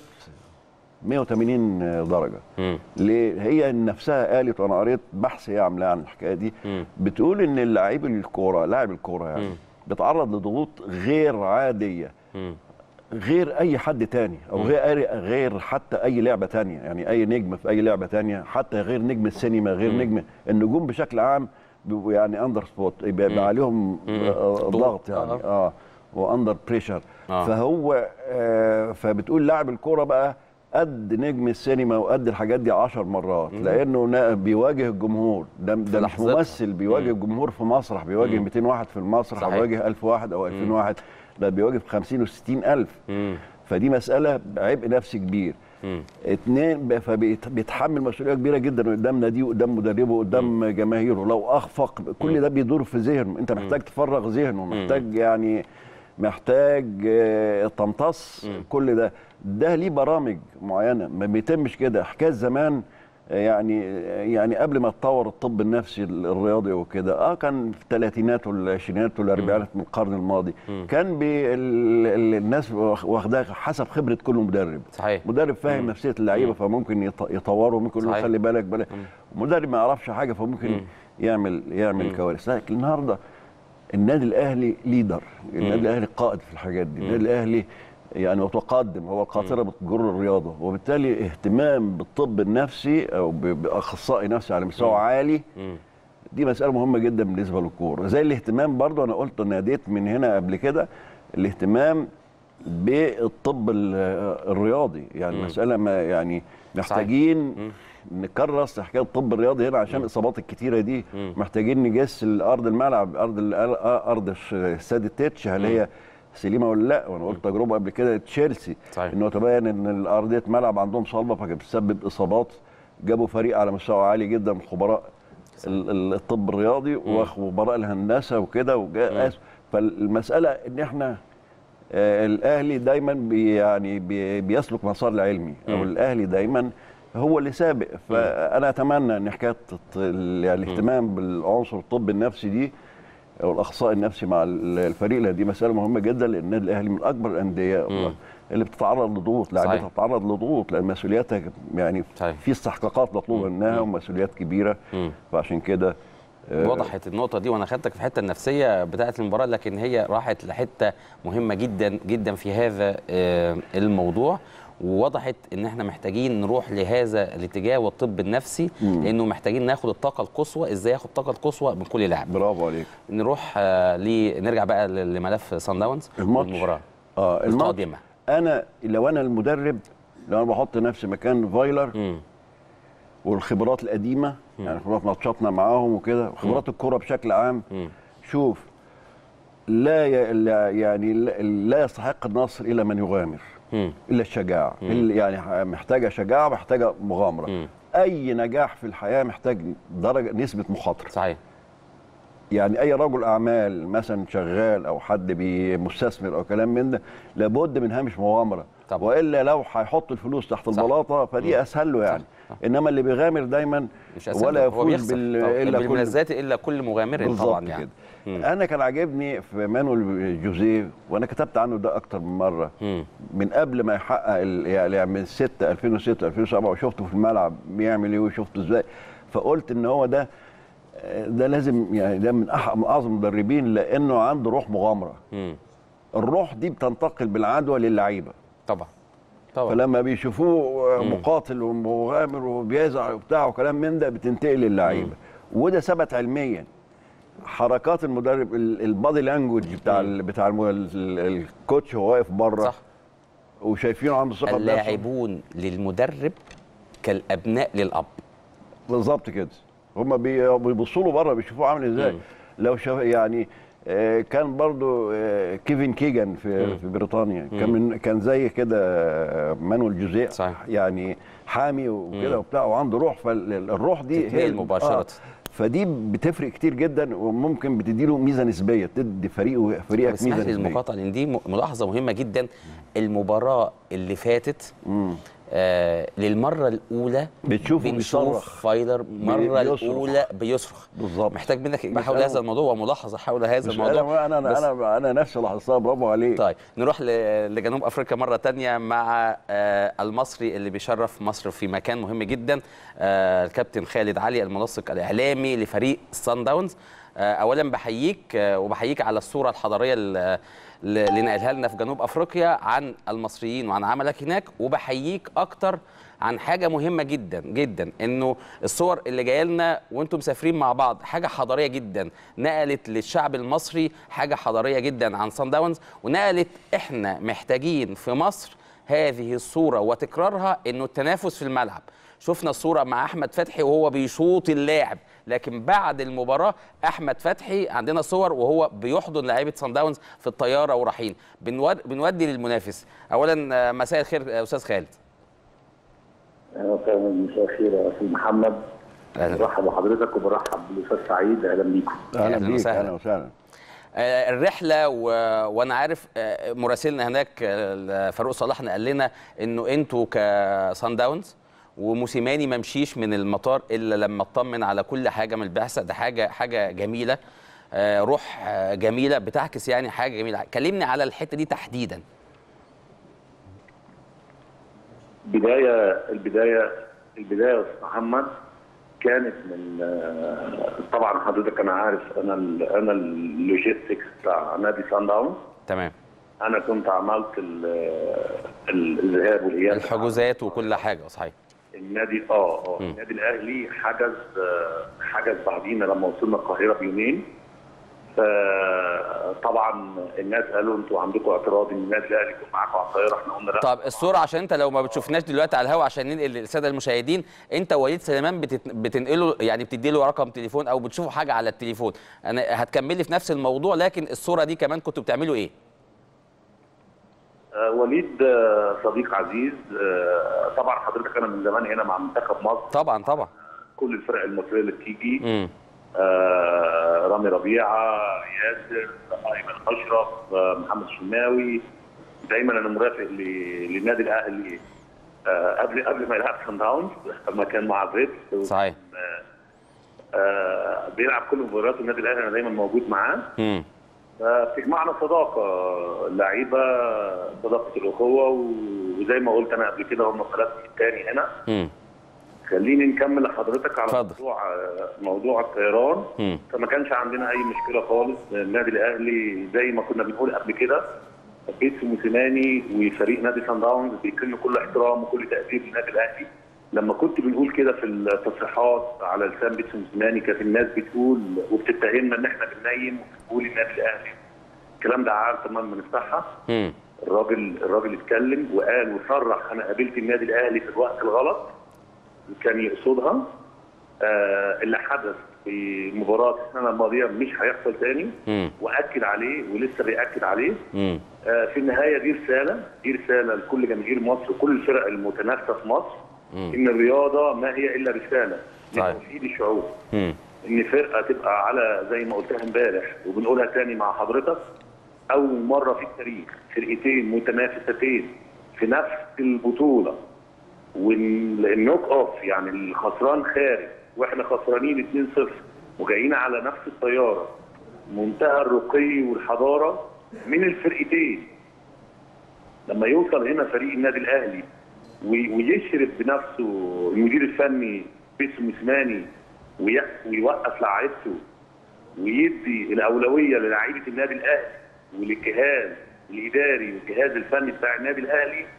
180 درجه مم. ليه؟ هي نفسها قالت وانا قريت بحث هي عاملاه عن الحكايه دي مم. بتقول ان اللاعب الكوره لاعب الكوره يعني مم. بيتعرض لضغوط غير عاديه مم. غير اي حد تاني او غير غير حتى اي لعبه تانية يعني اي نجم في اي لعبه تانية حتى غير نجم السينما غير نجم النجوم بشكل عام بيبقوا يعني اندر سبوت يبقى يبقى عليهم آه، ضغط. ضغط يعني آه. اه واندر بريشر آه. فهو آه فبتقول لاعب الكوره بقى قد نجم السينما وقد الحاجات دي عشر مرات لانه نا- بيواجه الجمهور ده, ده مش لحظتها. ممثل بيواجه الجمهور في مسرح بيواجه 200 واحد في المسرح صحيح. بيواجه 1000 واحد او 2000 واحد ده بيواجه 50 و60 الف مم. فدي مساله عبء نفسي كبير مم. اتنين ب- فبيتحمل مسؤوليه كبيره جدا قدام ناديه قدام مدربه قدام جماهيره لو اخفق كل ده بيدور في ذهنه انت محتاج تفرغ ذهنه محتاج يعني محتاج آه، تمتص كل ده ده ليه برامج معينه ما بيتمش كده حكايه زمان آه، يعني يعني قبل ما تطور الطب النفسي الرياضي وكده اه كان في الثلاثينات والعشرينات والاربعينات من القرن الماضي كان بي ال- ال- الناس واخ- واخداها حسب خبره كل مدرب صحيح مدرب فاهم نفسيه اللعيبه فممكن يط- يطوره ممكن يقول له صحيح. خلي بالك بالك مدرب ما يعرفش حاجه فممكن يعمل يعمل كوارث لكن النهارده النادي الاهلي ليدر النادي الاهلي قائد في الحاجات دي النادي الاهلي يعني متقدم هو القاطره بتجر الرياضه وبالتالي اهتمام بالطب النفسي او ب- باخصائي نفسي على مستوى عالي مم. دي مسألة مهمة جدا بالنسبة للكورة زي الاهتمام برضو أنا قلت ناديت من هنا قبل كده الاهتمام بالطب ال- الرياضي يعني مسألة ما يعني محتاجين نكرس حكاية الطب الرياضي هنا عشان الإصابات الكتيرة دي محتاجين نجس الأرض الملعب أرض ال- أرض الش- استاد التتش هل هي سليمه ولا لا وانا قلت تجربه قبل كده تشيلسي صحيح. انه تبين ان ارضيه ملعب عندهم صلبه فكانت بتسبب اصابات جابوا فريق على مستوى عالي جدا من خبراء ال- ال- الطب الرياضي وخبراء الهندسه وكده وجا- فالمساله ان احنا آه، الاهلي دايما بي يعني بي بيسلك مسار العلمي او الاهلي دايما هو اللي سابق فانا اتمنى ان حكايه الط- ال- يعني الاهتمام بالعنصر الطب النفسي دي او الاخصائي النفسي مع ال- الفريق لأن دي مساله مهمه جدا لان النادي الاهلي من اكبر الانديه اللي بتتعرض لضغوط لاعبتها صحيح. بتتعرض لضغوط لان مسؤولياتها يعني صحيح. في استحقاقات مطلوبه منها ومسؤوليات كبيره مم. فعشان كده آه، وضحت النقطة دي وأنا خدتك في الحتة النفسية بتاعة المباراة لكن هي راحت لحتة مهمة جدا جدا في هذا آه، الموضوع ووضحت ان احنا محتاجين نروح لهذا الاتجاه والطب النفسي لانه محتاجين ناخد الطاقه القصوى ازاي ياخد الطاقه القصوى من كل لاعب برافو عليك نروح آه ل... نرجع بقى ل- لملف سان داونز الماتش. والمباراه اه الماتش القادمه انا لو انا المدرب لو انا بحط نفسي مكان فايلر مم. والخبرات القديمه يعني خبرات ماتشاتنا معاهم وكده خبرات الكره بشكل عام مم. شوف لا ي... لا- يعني لا- لا يستحق النصر الا من يغامر مم. الا الشجاعه اللي يعني محتاجه شجاعه محتاجه مغامره مم. اي نجاح في الحياه محتاج درجه نسبه مخاطره صحيح يعني اي رجل اعمال مثلا شغال او حد بمستثمر او كلام من ده لابد من هامش مغامره طبعا. والا لو هيحط الفلوس تحت صح. البلاطه فدي اسهل له يعني صح. انما اللي بيغامر دايما مش أسهل ولا هو يفوز بيخسر بال... طبعاً. الا كل بالملذات الا كل مغامر بالظبط طبعا يعني كده انا كان عاجبني في مانويل جوزيه وانا كتبت عنه ده اكتر من مره مم. من قبل ما يحقق ال- يعني من 6 2006 2007 وشفته في الملعب بيعمل ايه وشفته ازاي فقلت ان هو ده ده لازم يعني ده من أح- من اعظم المدربين لانه عنده روح مغامره مم. الروح دي بتنتقل بالعدوى للعيبه طبعا طبعا فلما بيشوفوه مقاتل ومغامر وبيزعل وبتاع وكلام من ده بتنتقل للعيبه وده ثبت علميا حركات المدرب ال- البادي لانجوج بتاع ال بتاع الم- ال- ال- الكوتش وهو واقف بره صح وشايفينه عنده ثقه بنفسه اللاعبون للمدرب كالابناء للاب بالظبط كده هم بيبصوا له بره بيشوفوه عامل ازاي مم. لو شاف يعني آه، كان برضو آه، كيفن كيجان في في بريطانيا كان من كان زي كده آه، مانويل جوزيه صحيح. يعني حامي وكده وبتاع وعنده روح فالروح دي تتنقل مباشرة. فدي بتفرق كتير جدا وممكن بتديله ميزه نسبيه تدي فريق فريقك اسمح ميزه لي نسبيه المقاطعه لان دي م- ملاحظه مهمه جدا المباراه اللي فاتت مم. آه للمره الاولى بتشوفه بنشوف بيصرخ. فايلر المره بيصرخ. الاولى بيصرخ بالظبط. محتاج منك اجابه مش حول أنا- هذا الموضوع وملاحظه حول هذا مش الموضوع انا انا بس- انا انا نفسي لاحظتها برافو عليك طيب نروح ل- لجنوب افريقيا مره تانية مع آه، المصري اللي بيشرف مصر في مكان مهم جدا آه، الكابتن خالد علي المنسق الاعلامي لفريق سان داونز آه، اولا بحييك آه، وبحييك على الصوره الحضاريه اللي اللي نقلها لنا في جنوب افريقيا عن المصريين وعن عملك هناك وبحييك اكتر عن حاجه مهمه جدا جدا انه الصور اللي جايه لنا وانتم مسافرين مع بعض حاجه حضاريه جدا نقلت للشعب المصري حاجه حضاريه جدا عن سان داونز ونقلت احنا محتاجين في مصر هذه الصوره وتكرارها انه التنافس في الملعب شفنا الصوره مع احمد فتحي وهو بيشوط اللاعب لكن بعد المباراه احمد فتحي عندنا صور وهو بيحضن لعيبه سان داونز في الطياره ورايحين بنود- بنودي للمنافس اولا آه، مساء الخير آه، استاذ خالد اهلا مساء الخير يا استاذ محمد أهلا. برحب بحضرتك وبرحب بالاستاذ سعيد اهلا بيكم اهلا أهلاً بيك وسهلاً. اهلا وسهلا آه، الرحله و... وانا عارف آه، مراسلنا هناك آه، فاروق صلاح نقل لنا انه انتوا كسان داونز وموسيماني ما مشيش من المطار الا لما اطمن على كل حاجه من البعثه ده حاجه حاجه جميله آه، روح آه، جميله بتعكس يعني حاجه جميله كلمني على الحته دي تحديدا بدايه البدايه البدايه يا استاذ محمد كانت من آه، طبعا حضرتك انا عارف انا ال انا اللوجيستكس بتاع نادي سان داون تمام انا كنت عملت ال- ال- الذهاب والاياب الحجوزات وكل حاجه صحيح النادي اه اه مم. النادي الاهلي حجز آه، حجز بعدينا لما وصلنا القاهره بيومين فطبعا الناس قالوا انتوا عندكم اعتراض ان النادي الاهلي يكون معاكم على الطياره احنا قلنا لا طب الصوره عشان انت لو ما بتشوفناش دلوقتي على الهواء عشان ننقل للساده المشاهدين انت ووليد سليمان بتت... بتنقله يعني بتدي له رقم تليفون او بتشوفوا حاجه على التليفون انا هتكملي في نفس الموضوع لكن الصوره دي كمان كنتوا بتعملوا ايه آه، وليد آه، صديق عزيز آه، طبعا حضرتك انا من زمان هنا مع منتخب مصر طبعا طبعا كل الفرق المصريه اللي بتيجي امم آه، رامي ربيعه ياسر ايمن اشرف آه، محمد شناوي دايما انا مرافق ل- للنادي الاهلي آه، قبل قبل ما يلعب سان داونز لما كان مع الريدز صحيح آه، بيلعب كل مباريات النادي الاهلي انا دايما موجود معاه امم فبتجمعنا صداقه اللعيبه صداقه الاخوه و- وزي ما قلت انا قبل كده هم ثلاث تاني هنا امم خليني نكمل لحضرتك على اتفضل. موضوع موضوع الطيران امم فما كانش عندنا اي مشكله خالص النادي الاهلي زي ما كنا بنقول قبل كده بيتسو موسيماني وفريق نادي سان داونز بيكن كل احترام وكل تقدير للنادي الاهلي لما كنت بنقول كده في التصريحات على لسان بيتسو موسيماني كانت الناس بتقول وبتتهمنا ان احنا بننيم وبنقول النادي الاهلي الكلام ده عارف تمام بنفتحها امم الراجل الراجل اتكلم وقال وصرح انا قابلت النادي الاهلي في الوقت الغلط وكان يقصدها آه اللي حدث في مباراه السنه الماضيه مش هيحصل تاني امم واكد عليه ولسه بياكد عليه امم آه في النهايه دي رساله دي رساله لكل جماهير مصر وكل الفرق المتنافسه في مصر ان الرياضه ما هي الا رساله صحيح. لتوحيد الشعوب امم ان فرقه تبقى على زي ما قلتها امبارح وبنقولها تاني مع حضرتك اول مره في التاريخ فرقتين متنافستين في نفس البطوله والنوك اوف يعني الخسران خارج واحنا خسرانين 2-0 وجايين على نفس الطياره منتهى الرقي والحضاره من الفرقتين لما يوصل هنا فريق النادي الاهلي وي- ويشرف بنفسه المدير الفني بيسو موسيماني وي- ويوقف لعيبته ويدي الاولويه للاعيبه النادي الاهلي والجهاز الاداري والجهاز الفني بتاع النادي الاهلي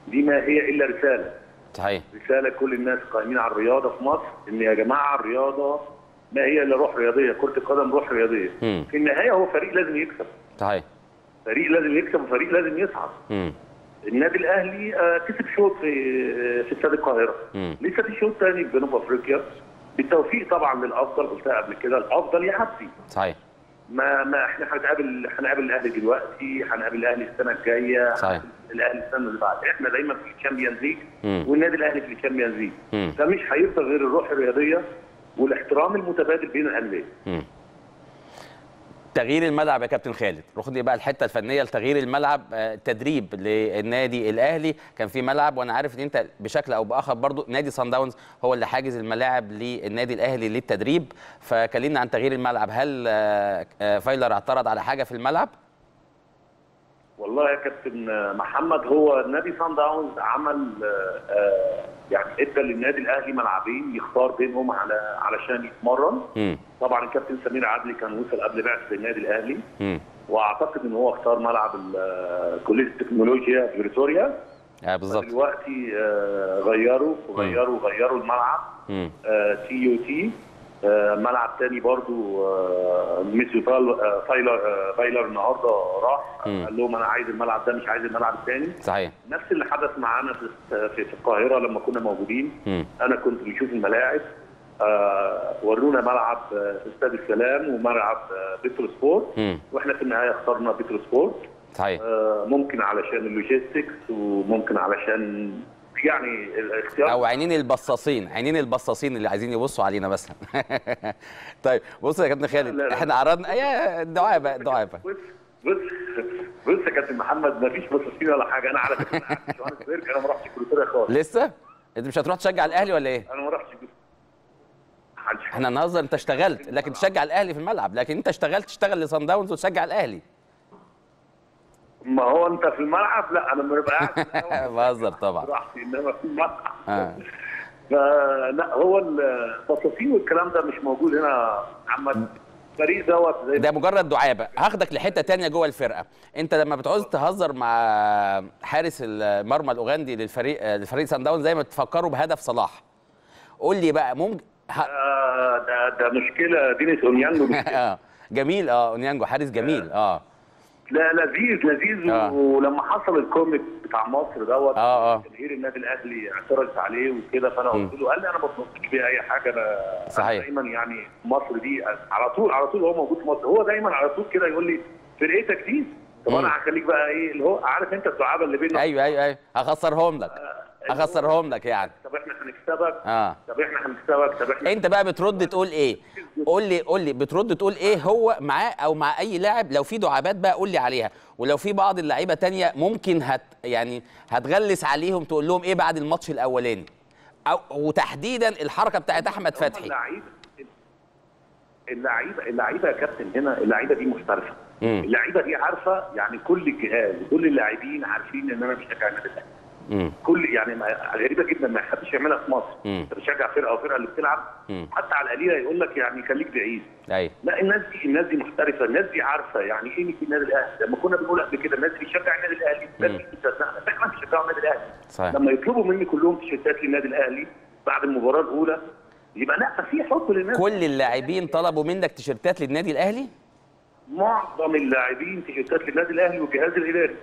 دي ما هي الا رساله صحيح رساله كل الناس قائمين على الرياضه في مصر ان يا جماعه الرياضه ما هي الا روح رياضيه كره القدم روح رياضيه مم. في النهايه هو فريق لازم يكسب صحيح فريق لازم يكسب وفريق لازم يصعد مم. النادي الاهلي آه، كسب شوط في في استاد القاهره مم. لسه في شوط ثاني في جنوب افريقيا بالتوفيق طبعا للافضل قلتها قبل كده الافضل يعدي صحيح ما ما احنا هنقابل هنقابل الاهلي دلوقتي هنقابل الاهلي السنه الجايه صحيح. الاهلي السنه اللي بعد احنا دايما في الشامبيونز ليج مم. والنادي الاهلي في الشامبيونز ليج مم. فمش هيفضل غير الروح الرياضيه والاحترام المتبادل بين الانديه مم. تغيير الملعب يا كابتن خالد رخدي بقى الحته الفنيه لتغيير الملعب آه، تدريب للنادي الاهلي كان في ملعب وانا عارف ان انت بشكل او باخر برضو نادي سان داونز هو اللي حاجز الملاعب للنادي الاهلي للتدريب فكلمنا عن تغيير الملعب هل آه، آه، فايلر اعترض على حاجه في الملعب والله يا كابتن محمد هو نادي سان داونز عمل آه، آه، يعني ادى للنادي الاهلي ملعبين يختار بينهم على علشان يتمرن امم طبعا الكابتن سمير عدلي كان وصل قبل بعثه النادي الاهلي امم واعتقد ان هو اختار ملعب ال- كليه التكنولوجيا في بريتوريا آه بالظبط دلوقتي آه، غيروا غيروا غيروا الملعب امم تي يو تي ملعب تاني برضو آه، ميسيو فال- آه، فايلر آه، فايلر النهارده راح مم. قال لهم انا عايز الملعب ده مش عايز الملعب الثاني صحيح نفس اللي حدث معانا في في, في القاهره لما كنا موجودين امم انا كنت بشوف الملاعب آه، ورونا ملعب آه، في استاد السلام وملعب آه، بيترو سبورت امم واحنا في النهايه اخترنا بيترو سبورت صحيح آه، ممكن علشان اللوجيستكس وممكن علشان يعني الاختيار او عينين البصاصين عينين البصاصين اللي عايزين يبصوا علينا مثلا طيب بص يا كابتن لا، خالد لا. احنا عرضنا يا الدعابه الدعابه بص بص بص يا كابتن محمد ما فيش بصاصين ولا حاجه انا على فكره أنا قاعد في جوهانسبرج انا ما رحتش كروتيريا خالص لسه انت مش هتروح تشجع الاهلي ولا ايه انا ما رحتش احنا نهزر انت اشتغلت لكن تشجع الاهلي في الملعب لكن انت اشتغلت تشتغل لصن داونز وتشجع الاهلي ما هو انت في الملعب لا انا لما ببقى قاعد في الهوا بهزر طبعا براحتي انما في الملعب آه. فلا هو البصاصين والكلام ده مش موجود هنا يا محمد الفريق دوت زي ده مجرد دعابه هاخدك لحته تانية جوه الفرقه انت لما بتعوز تهزر مع حارس المرمى الاوغندي للفريق لفريق سان داونز زي ما تفكروا بهدف صلاح قول لي بقى ممكن ه... آه، ده ده مشكله دينيس اونيانجو مشكلة. اه جميل اه اونيانجو حارس جميل اه لا لذيذ لذيذ آه. ولما حصل الكوميك بتاع مصر دوت آه، آه. جماهير النادي الاهلي اعترضت عليه وكده فانا قلت له قال لي انا ما بطلبش بيه اي حاجه انا صحيح. أنا دايما يعني مصر دي على طول على طول هو موجود في مصر هو دايما على طول كده يقول لي فرقتك دي طب مم. انا هخليك بقى ايه اللي هو عارف انت الدعابه اللي بيننا ايوه ايوه ايوه هخسرهم لك هخسرهم لك يعني طب احنا هنكسبك اه طب احنا هنكسبك طب احنا انت بقى بترد تقول ايه قول لي قول لي بترد تقول ايه هو معاه او مع اي لاعب لو في دعابات بقى قول لي عليها ولو في بعض اللعيبه تانية ممكن هت يعني هتغلس عليهم تقول لهم ايه بعد الماتش الاولاني او وتحديدا الحركه بتاعت احمد هم فتحي اللعيبه اللعيبه اللعيبه يا كابتن هنا اللعيبه دي محترفه مم. اللعيبه دي عارفه يعني كل الجهاز وكل اللاعبين عارفين ان انا مش بشجع النادي الاهلي امم كل يعني ما- غريبه جدا ما حدش يعملها في مصر مم. انت بتشجع فرقه او فرقه اللي بتلعب مم. حتى على القليله يقول لك يعني خليك بعيد ايوه لا الناس دي الناس دي محترفه الناس دي عارفه يعني ايه في النادي الاهلي لما كنا بنقول قبل كده الناس اللي بتشجع النادي الاهلي الناس دي بتصدقنا فعلا بيشجعوا النادي الاهلي صحيح لما يطلبوا مني كلهم تيشيرتات للنادي الاهلي بعد المباراه الاولى يبقى لا في حب للناس كل اللاعبين طلبوا منك تيشيرتات للنادي الاهلي معظم اللاعبين تيشيرتات للنادي الاهلي والجهاز الاداري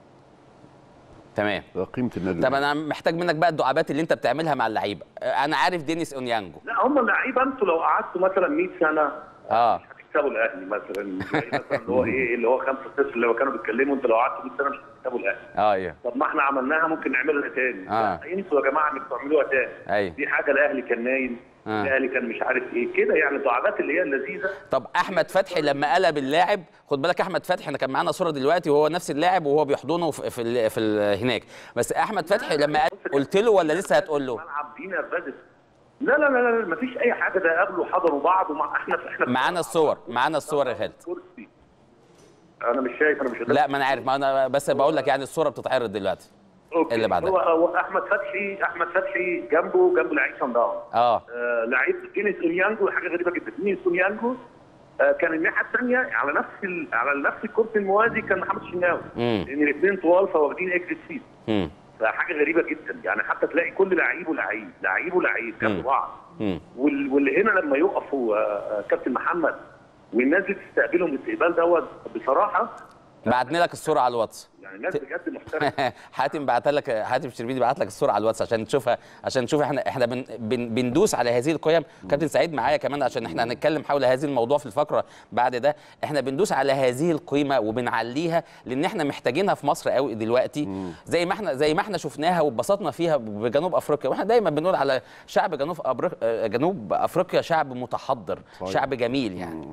تمام ده قيمه النادي طب انا محتاج منك بقى الدعابات اللي انت بتعملها مع اللعيبه انا عارف دينيس اونيانجو لا هم اللعيبه انتوا لو قعدتوا مثلا 100 سنه اه هتكسبوا الاهلي مثلا زي مثلا اللي هو ايه اللي هو 5 0 اللي هو كانوا بيتكلموا انتوا لو قعدتوا 100 سنه مش هتكسبوا الاهلي اه ايوه طب ما احنا عملناها ممكن نعملها تاني آه. لا، انتوا يا جماعه انكم تعملوها تاني ايوه دي حاجه الاهلي كان نايم آه. الاهلي كان مش عارف ايه كده يعني الدعابات اللي هي اللذيذه طب احمد فتحي لما قلب اللاعب خد بالك احمد فتحي انا كان معانا صوره دلوقتي وهو نفس اللاعب وهو بيحضنه في في, ال في ال هناك بس احمد فتحي لما قال قلت له ولا لسه هتقول له الملعب دي نرفزت لا لا لا لا مفيش اي حاجه ده قبلوا حضروا بعض ومع احنا احنا معانا الصور معانا الصور يا خالد كرسي انا مش شايف انا مش لا ما انا عارف ما انا بس بقول لك يعني الصوره بتتعرض دلوقتي أوكي. اللي بعدها. هو هو احمد فتحي احمد فتحي جنبه جنبه لعيب صن داون اه آه لعيب دينيس اونيانجو حاجه غريبه جدا دينيس اونيانجو آه كان الناحيه الثانيه على نفس ال... على نفس الكورت الموازي كان محمد الشناوي امم لان الاثنين طوال فواخدين اكس سيت امم بقى حاجه غريبه جدا يعني حتى تلاقي كل لعيبه لعيب لعيبه لعيب مم. جنب بعض مم. وال- واللي هنا لما يقفوا آه، آه، كابتن محمد والناس دي تستقبلهم الاستقبال دوت بصراحه بعتنا لك الصوره على الواتس يعني ناس بجد محترمه حاتم بعتها لك حاتم شربيني بعت لك الصوره على الواتس عشان تشوفها عشان تشوف احنا احنا بن بن بندوس على هذه القيم كابتن سعيد معايا كمان عشان احنا هنتكلم حول هذه الموضوع في الفقره بعد ده احنا بندوس على هذه القيمه وبنعليها لان احنا محتاجينها في مصر قوي دلوقتي زي ما احنا زي ما احنا شفناها واتبسطنا فيها بجنوب افريقيا واحنا دايما بنقول على شعب جنوب أبريق- جنوب افريقيا شعب متحضر صحيح. شعب جميل يعني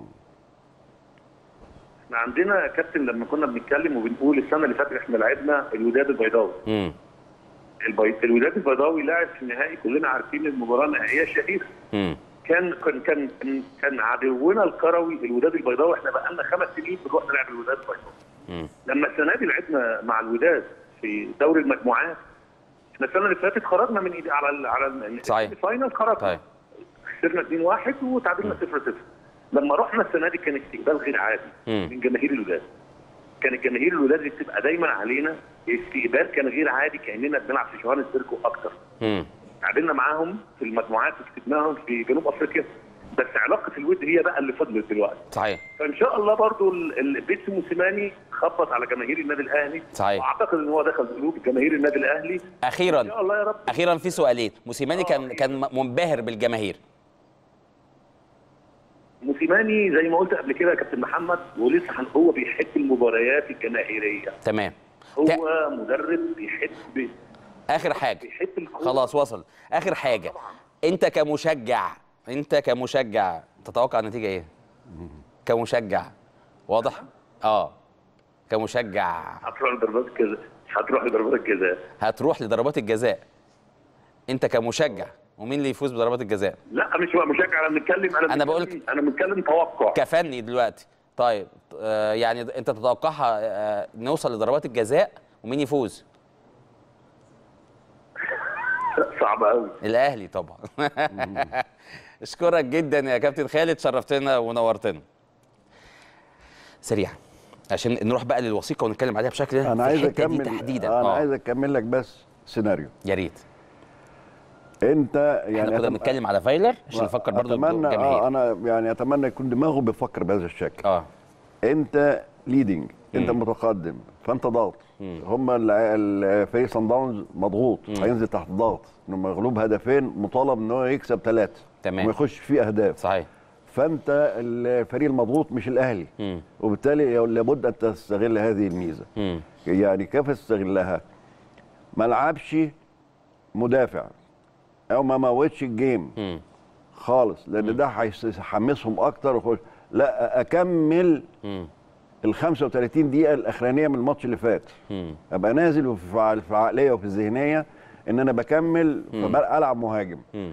احنا عندنا يا كابتن لما كنا بنتكلم وبنقول السنه اللي فاتت احنا لعبنا الوداد البيضاوي امم البي... الوداد البيضاوي لعب في النهائي كلنا عارفين المباراه النهائيه الشهيره امم كان كان كان كان- كان عدونا الكروي الوداد البيضاوي احنا بقى لنا خمس سنين بنروح نلعب الوداد البيضاوي مم. لما السنه دي لعبنا مع الوداد في دوري المجموعات احنا السنه اللي فاتت خرجنا من إيد- على ال على ال- صحيح. الفاينل خرجنا طيب خسرنا 2-1 وتعادلنا 0-0 لما رحنا السنه دي كان استقبال غير عادي مم. من جماهير الوداد كانت جماهير الوداد اللي بتبقى دايما علينا استقبال كان غير عادي كاننا بنلعب في جوهانسبرج واكتر امم تعادلنا معاهم في المجموعات وكسبناهم في جنوب افريقيا بس علاقه الود هي بقى اللي فضلت دلوقتي صحيح فان شاء الله برضو ال- ال- بيتسو موسيماني خبط على جماهير النادي الاهلي صحيح. واعتقد ان هو دخل قلوب جماهير النادي الاهلي ان اخيرا شاء الله يا رب اخيرا في سؤالين موسيماني كان آه. كان منبهر بالجماهير موسيماني زي ما قلت قبل كده يا كابتن محمد ولسه هن- هو بيحب المباريات الجماهيريه تمام هو تا- مدرب بيحب اخر حاجه بيحب الكوره خلاص وصل اخر حاجه انت كمشجع انت كمشجع تتوقع النتيجه ايه كمشجع واضح اه كمشجع هتروح لضربات الجزاء هتروح لضربات الجزاء هتروح لضربات الجزاء انت كمشجع ومين اللي يفوز بضربات الجزاء لا مش بقى مشجع انا بنتكلم انا أنا بقول بنتكلم- انا بنتكلم توقع كفني دلوقتي طيب آه يعني انت تتوقعها آه نوصل لضربات الجزاء ومين يفوز صعب قوي الاهلي طبعا اشكرك جدا يا كابتن خالد شرفتنا ونورتنا سريع عشان نروح بقى للوثيقه ونتكلم عليها بشكل انا في عايز الحتة دي اكمل تحديدا انا آه. عايز اكمل لك بس سيناريو يا ريت انت يعني احنا كنا أتم- بنتكلم على فايلر عشان نفكر برضه اتمنى الجماهير اه انا يعني اتمنى يكون دماغه بيفكر بهذا الشكل اه انت ليدنج انت مم. متقدم فانت ضاغط هم الع- الفريق صن داونز مضغوط هينزل تحت ضغط انه مغلوب هدفين مطالب ان هو يكسب ثلاثه تمام. وما يخش فيه اهداف صحيح فانت الفريق المضغوط مش الاهلي مم. وبالتالي لابد ان تستغل هذه الميزه مم. يعني كيف تستغلها ما لعبش مدافع او ما موتش الجيم مم. خالص لان ده هيحمسهم اكتر وخش. لا اكمل مم. ال 35 دقيقه الاخرانيه من الماتش اللي فات مم. ابقى نازل وفي ع- في العقليه وفي الذهنيه ان انا بكمل فالعب مهاجم مم.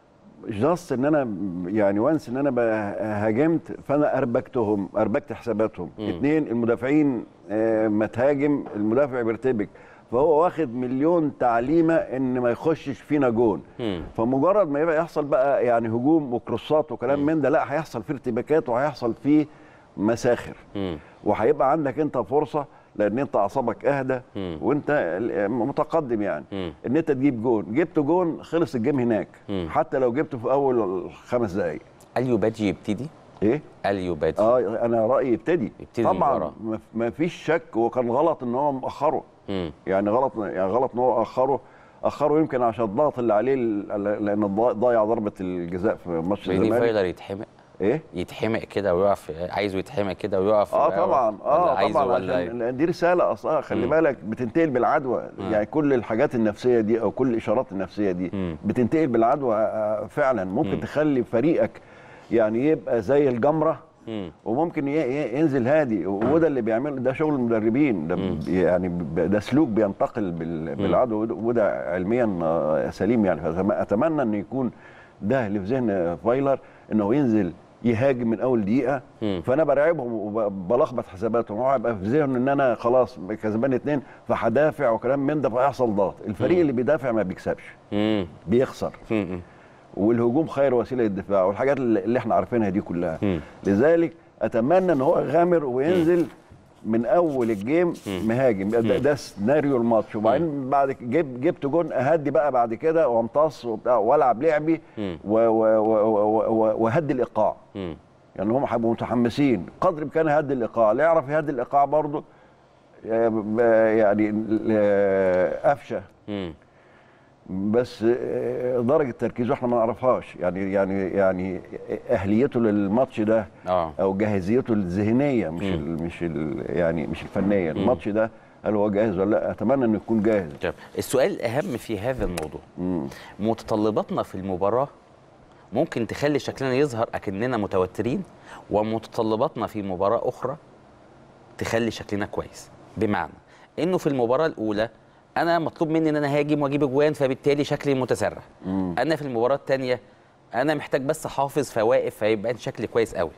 جاست ان انا يعني وانس ان انا بقى هاجمت فانا اربكتهم اربكت حساباتهم اثنين المدافعين آه، ما تهاجم المدافع بيرتبك فهو واخد مليون تعليمه ان ما يخشش فينا جون مم. فمجرد ما يبقى يحصل بقى يعني هجوم وكروسات وكلام من ده لا هيحصل فيه ارتباكات وهيحصل فيه مساخر مم. وهيبقى عندك انت فرصه لان انت اعصابك اهدى مم. وانت ال- متقدم يعني مم. ان انت تجيب جون جبت جون خلص الجيم هناك مم. حتى لو جبته في اول خمس دقائق اليو بادجي يبتدي ايه اليو بادجي اه انا رايي يبتدي يبتدي طبعا المباراة. ما- ما فيش شك وكان غلط ان هو مأخره مم. يعني غلط يعني غلط ان هو اخره اخره يمكن عشان الضغط اللي عليه ال- لان ضا- ضيع ضربه الجزاء في ماتش بيدي الزمالك فايلر يتحمق ايه يتحمق كده ويقف عايزه يتحمق كده ويقف اه ولا- طبعا ولا اه عايزه طبعا ولا عشان لأن دي رساله اصلا خلي مم. بالك بتنتقل بالعدوى يعني كل الحاجات النفسيه دي او كل الاشارات النفسيه دي مم. بتنتقل بالعدوى آه، فعلا ممكن تخلي فريقك يعني يبقى زي الجمره مم. وممكن ي- ي- ينزل هادي وده اللي بيعمله ده شغل المدربين ده ب- يعني ب- ده سلوك بينتقل بال- بالعدوى وده- وده علميا آه، سليم يعني فاتمنى ان يكون ده اللي في ذهن فايلر انه ينزل يهاجم من اول دقيقه مم. فانا براقبهم وبلخبط حساباتهم هو هيبقى في ذهنه ان انا خلاص كسبان اتنين فهدافع وكلام من ده فهيحصل ضغط الفريق اللي بيدافع ما بيكسبش مم. بيخسر مم. والهجوم خير وسيله للدفاع والحاجات اللي اللي احنا عارفينها دي كلها مم. لذلك اتمنى ان هو يغامر وينزل من اول الجيم مهاجم ده, ده سيناريو الماتش وبعدين بعد ك- جيب جبت جون اهدي بقى بعد كده وامتص وبتاع والعب لعبي و- و- و- و- و- واهدي الايقاع مم. يعني هم هيبقوا متحمسين قدر الامكان يهدي الايقاع اللي يعرف يهدي الايقاع برضه آه، ب- يعني آه، قفشه مم. بس آه، درجه تركيزه احنا ما نعرفهاش يعني يعني يعني اهليته للماتش ده اه او جاهزيته الذهنيه مش ال مش ال يعني مش الفنيه الماتش ده هل هو جاهز ولا لا اتمنى انه يكون جاهز طيب السؤال الاهم في هذا الموضوع مم. متطلباتنا في المباراه ممكن تخلي شكلنا يظهر اكننا متوترين ومتطلباتنا في مباراه اخرى تخلي شكلنا كويس بمعنى انه في المباراه الاولى انا مطلوب مني ان انا هاجم واجيب اجوان فبالتالي شكلي متسرع انا في المباراه الثانيه انا محتاج بس حافظ فواقف فيبقى شكلي كويس قوي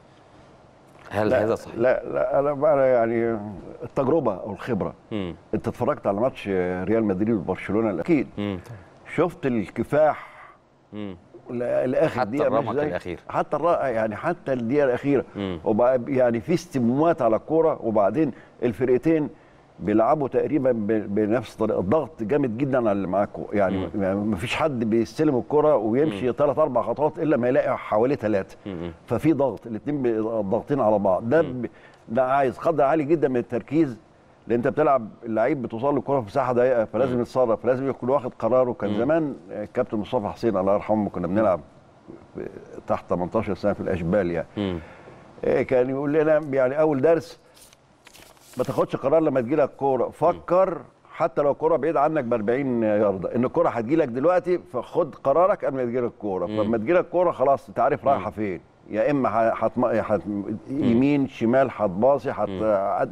هل لا هذا صحيح لا لا انا بقى يعني التجربه او الخبره مم. انت اتفرجت على ماتش ريال مدريد وبرشلونه اكيد مم. شفت الكفاح مم. لا- لاخر حتى دقيقه مش الرمق زي- الأخير. حتى الرا يعني حتى الدقيقه الاخيره مم. وبقى يعني في استموات على الكوره وبعدين الفرقتين بيلعبوا تقريبا ب- بنفس الطريقه الضغط جامد جدا على اللي معاكم يعني ما فيش حد بيستلم الكره ويمشي ثلاث اربع خطوات الا ما يلاقي حواليه ثلاثه مم. ففي ضغط الاثنين ضاغطين على بعض ده ب- ده عايز قدر عالي جدا من التركيز لان انت بتلعب اللعيب بتوصل له الكره في مساحه ضيقه فلازم يتصرف لازم يكون واخد قراره كان زمان آه، كابتن مصطفى حسين الله يرحمه كنا بنلعب في- تحت 18 سنه في الاشبال يعني مم. إيه كان يقول لنا يعني اول درس ما تاخدش قرار لما تجي لك كوره فكر حتى لو الكوره بعيد عنك ب 40 يارده ان الكوره هتجي لك دلوقتي فخد قرارك قبل ما تجي لك الكوره فلما تجي لك الكوره خلاص انت عارف رايحه فين يا اما ه- هتم... هت... يمين شمال هتباصي هت... هت...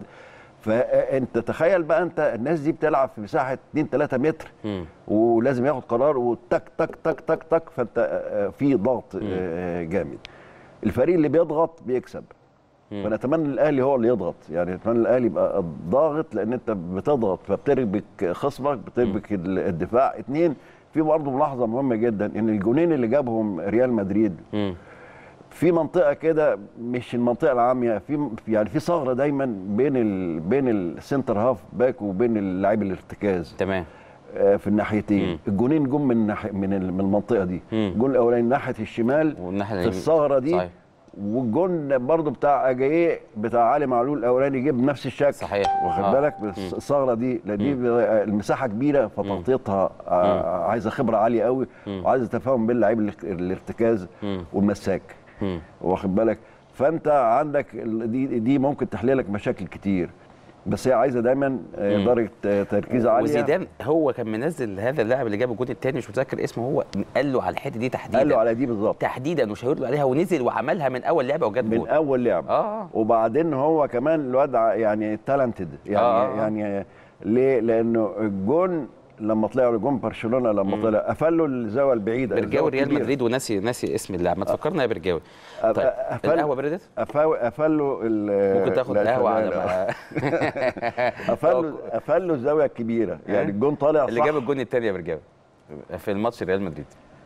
فانت تخيل بقى انت الناس دي بتلعب في مساحه 2 3 متر مم. ولازم ياخد قرار وتك تك تك تك تك فانت آه، في ضغط آه، جامد الفريق اللي بيضغط بيكسب فنتمنى الاهلي هو اللي يضغط يعني نتمنى الاهلي يبقى ضاغط لان انت بتضغط فبتربك خصمك بتربك ال- الدفاع اتنين في برضه ملاحظه مهمه جدا ان الجونين اللي جابهم ريال مدريد مم. في منطقه كده مش المنطقه العاميه في يعني في ثغره دايما بين ال بين السنتر هاف باك وبين اللاعب الارتكاز تمام آه، في الناحيتين مم. الجونين جم من ناحية من ال- من المنطقه دي مم. الجون الاولاني ناحيه الشمال والناحيه في اليمين. الثغره دي صحيح. والجون برضو بتاع اجاييه بتاع علي معلول الاولاني جه بنفس الشكل صحيح. واخد آه. بالك بس الثغره دي لان دي المساحه كبيره فتغطيتها آه، عايزه خبره عاليه قوي وعايزه تفاهم بين لعيب الارت- الارتكاز مم. والمساك مم. واخد بالك فانت عندك ال- دي دي ممكن تحل لك مشاكل كتير بس هي عايزه دايما آه، درجه آه، تركيز عاليه وزيدان هو كان منزل هذا اللاعب اللي جاب الجون الثاني مش متذكر اسمه هو قال له على الحته دي تحديدا قال له على دي بالظبط تحديدا وشاور له عليها ونزل وعملها من اول لعبه وجاب من جون اول لعبه اه وبعدين هو كمان الواد ع- يعني تالنتد يعني آه، آه آه. يعني ليه؟ لانه الجون لما طلع جون برشلونه لما طلع قفل له الزاويه البعيده برجاوي الزاوية ريال الكبيرة. مدريد وناسي ناسي اسم اللاعب ما تفكرنا يا برجاوي أ- طيب قفل- القهوه بردت قفل قفل له ال- ممكن تاخد لا، قهوه على لا، ما قفل له قفل له الزاويه الكبيره يعني الجون طالع اللي صح جاب الجون الثاني يا برجاوي في الماتش ريال مدريد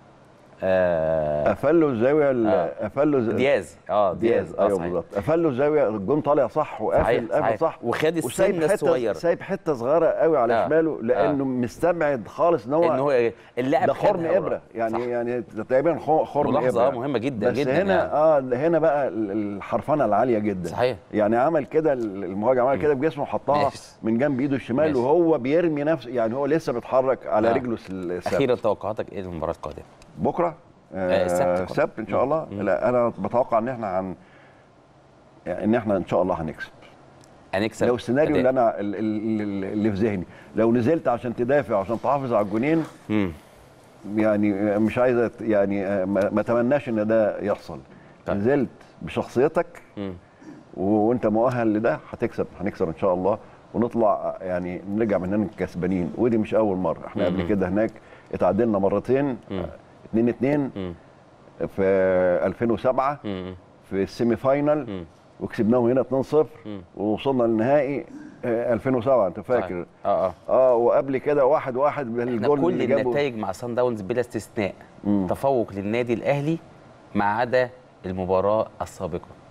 آه قفل له الزاويه ال- آه. قفل له ز- دياز اه دياز دياز اه ايوه صحيح بالظبط قفل له الزاويه الجون طالع صح صحيح، وقافل صحيح. قافل صح وخد وسايب السنة حته الصغيرة. سايب حته صغيره قوي على آه. شماله لانه آه. مستبعد خالص ان هو ان هو اللاعب ده خرم خدها ابره ورا. يعني صح. يعني ده تقريبا خ- خرم ملاحظة ابره آه مهمة جدا بس جدا هنا يعني. اه هنا بقى ال- الحرفنه العاليه جدا صحيح. يعني عمل كده المهاجم عمل كده بجسمه حطها ماشي. من جنب ايده الشمال ماشي. وهو بيرمي نفسه يعني هو لسه بيتحرك على آه. رجله الثابته اخيرا توقعاتك ايه للمباراه القادمه؟ بكره آه، السبت آه طبعاً. السبت ان شاء الله لا انا بتوقع ان احنا هن يعني ان احنا ان شاء الله هنكسب هنكسب لو السيناريو اللي أداء. انا ال- ال- اللي في ذهني لو نزلت عشان تدافع عشان تحافظ على الجونين مم. يعني مش عايزه يعني ما ما اتمناش ان ده يحصل طيب. نزلت بشخصيتك مم. و- وانت مؤهل لده هتكسب هنكسب ان شاء الله ونطلع يعني نرجع من هناك كسبانين ودي مش اول مره احنا قبل كده هناك اتعادلنا مرتين 2 2 مم. في 2007 مم. في السيمي فاينال وكسبناهم هنا 2-0 ووصلنا للنهائي آه، 2007 انت فاكر صحيح. اه اه اه وقبل كده واحد واحد احنا بالجول كل اللي جابه النتائج مع سان داونز بلا استثناء تفوق للنادي الاهلي ما عدا المباراه السابقه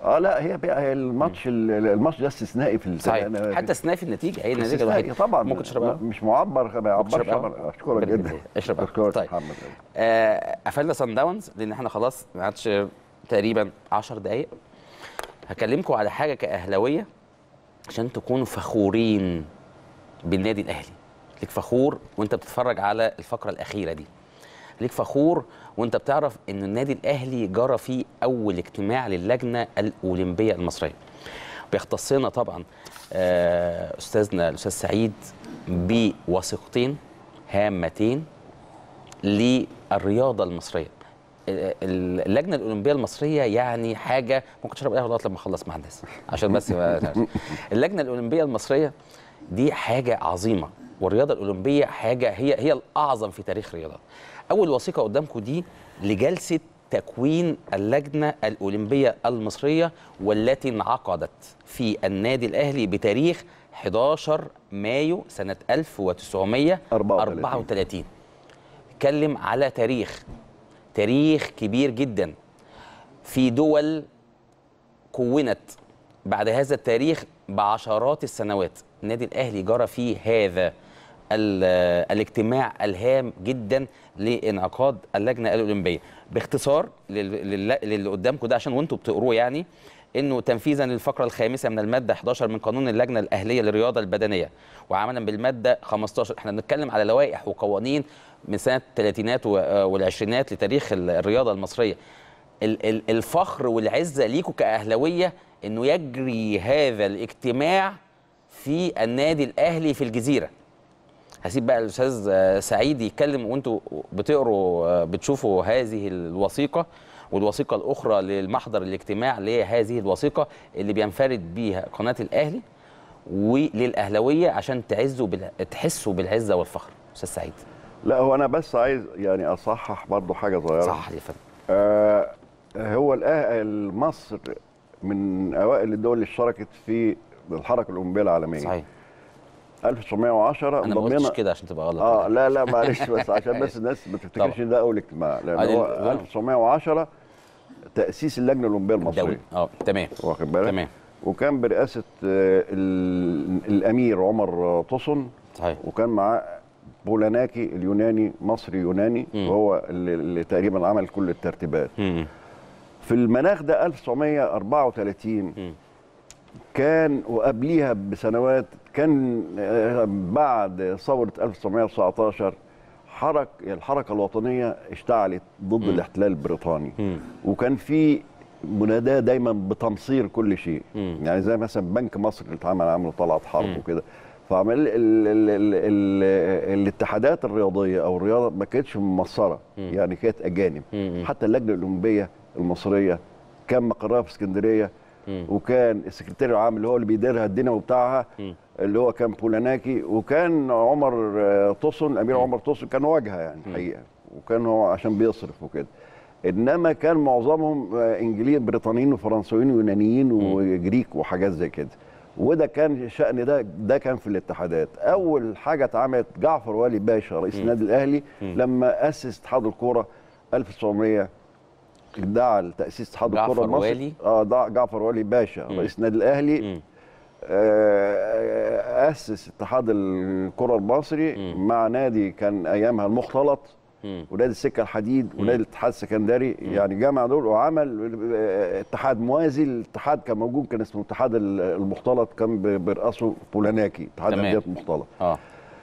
اه لا هي بقى هي الماتش الماتش ده استثنائي في صحيح السنة- حتى استثناء في النتيجه هي النتيجه استثنائي الوحيده طبعا ممكن تشرب قهوة؟ مش معبر ما يعبرش تشرب قهوة؟ طبعا اشكرك بال- جدا اشرب قهوة. اشكرك طيب. يا محمد آه، قفلنا سان داونز لان احنا خلاص ما عادش تقريبا 10 دقائق هكلمكم على حاجه كاهلاويه عشان تكونوا فخورين بالنادي الاهلي ليك فخور وانت بتتفرج على الفقره الاخيره دي ليك فخور وانت بتعرف ان النادي الاهلي جرى فيه اول اجتماع للجنه الاولمبيه المصريه بيختصنا طبعا آه، استاذنا الاستاذ سعيد بوثيقتين هامتين للرياضه المصريه ال- ال- اللجنه الاولمبيه المصريه يعني حاجه ممكن تشرب قهوه لغايه لما اخلص مع الناس عشان بس ما- اللجنه الاولمبيه المصريه دي حاجه عظيمه والرياضه الاولمبيه حاجه هي هي الاعظم في تاريخ الرياضه اول وثيقه قدامكم دي لجلسه تكوين اللجنه الاولمبيه المصريه والتي انعقدت في النادي الاهلي بتاريخ 11 مايو سنه 1934 اتكلم على تاريخ تاريخ كبير جدا في دول كونت بعد هذا التاريخ بعشرات السنوات النادي الاهلي جرى فيه هذا ال- الاجتماع الهام جدا لانعقاد اللجنه الاولمبيه باختصار لل- لل- للي قدامكم ده عشان وانتم بتقروه يعني انه تنفيذا للفقره الخامسه من الماده 11 من قانون اللجنه الاهليه للرياضه البدنيه وعملا بالماده 15 احنا بنتكلم على لوائح وقوانين من سنه الثلاثينات والعشرينات لتاريخ ال- الرياضه المصريه ال- ال- الفخر والعزه ليكوا كاهلاويه انه يجري هذا الاجتماع في النادي الاهلي في الجزيره هسيب بقى الاستاذ آه، سعيد يتكلم وانتوا بتقروا آه، بتشوفوا هذه الوثيقه والوثيقه الاخرى للمحضر الاجتماع لهذه الوثيقه اللي بينفرد بيها قناه الاهلي وللاهلاويه عشان تعزوا بال... تحسوا بالعزه والفخر استاذ سعيد لا هو انا بس عايز يعني اصحح برضو حاجه صغيره صح يا فندم آه هو الأه- مصر من اوائل الدول اللي اشتركت في الحركه الاولمبيه العالميه صحيح 1910 انا ما قلتش ضمنا كده عشان تبقى غلط اه لا لا معلش بس عشان بس الناس ما تفتكرش طبعا. ان ده اول اجتماع لان آه، هو لل- 1910 تاسيس اللجنه الاولمبيه الدولي المصريه اه تمام واخد بالك تمام وكان برئاسه آه، ال- الامير عمر طسن صحيح وكان معاه بولاناكي اليوناني مصري يوناني مم. وهو اللي, اللي تقريبا عمل كل الترتيبات مم. في المناخ ده 1934 مم. كان وقبليها بسنوات كان آه، بعد ثورة 1919 حرك الحركة الوطنية اشتعلت ضد مم. الاحتلال البريطاني مم. وكان في مناداة دايما بتمصير كل شيء مم. يعني زي مثلا بنك مصر اللي اتعمل عملوا طلعت حرب مم. وكده فعمل ال ال ال ال ال الاتحادات الرياضية أو الرياضة ما كانتش ممصرة مم. يعني كانت أجانب مم. حتى اللجنة الأولمبية المصرية كان مقرها في اسكندرية مم. وكان السكرتير العام اللي هو اللي بيديرها الدينامو بتاعها مم. اللي هو كان بولاناكي وكان عمر آه، طسن الامير عمر طسن كان واجهه يعني الحقيقه وكان هو عشان بيصرف وكده انما كان معظمهم آه، انجليز بريطانيين وفرنسيين ويونانيين وجريك وحاجات زي كده وده كان شأن ده ده كان في الاتحادات اول حاجه اتعملت جعفر والي باشا رئيس النادي الاهلي لما اسس اتحاد الكوره 1900 ادعى لتاسيس اتحاد جعفر الكوره المصري والي؟ اه ده جعفر والي باشا مم. رئيس النادي الاهلي مم. آه، اسس اتحاد الكره المصري مم. مع نادي كان ايامها المختلط مم. ونادي السكه الحديد ونادي الاتحاد السكندري يعني جمع دول وعمل آه، اتحاد موازي الاتحاد كان موجود كان اسمه اتحاد ال- المختلط كان ب- برئاسه بولاناكي اتحاد تمام. الانديه المختلط اه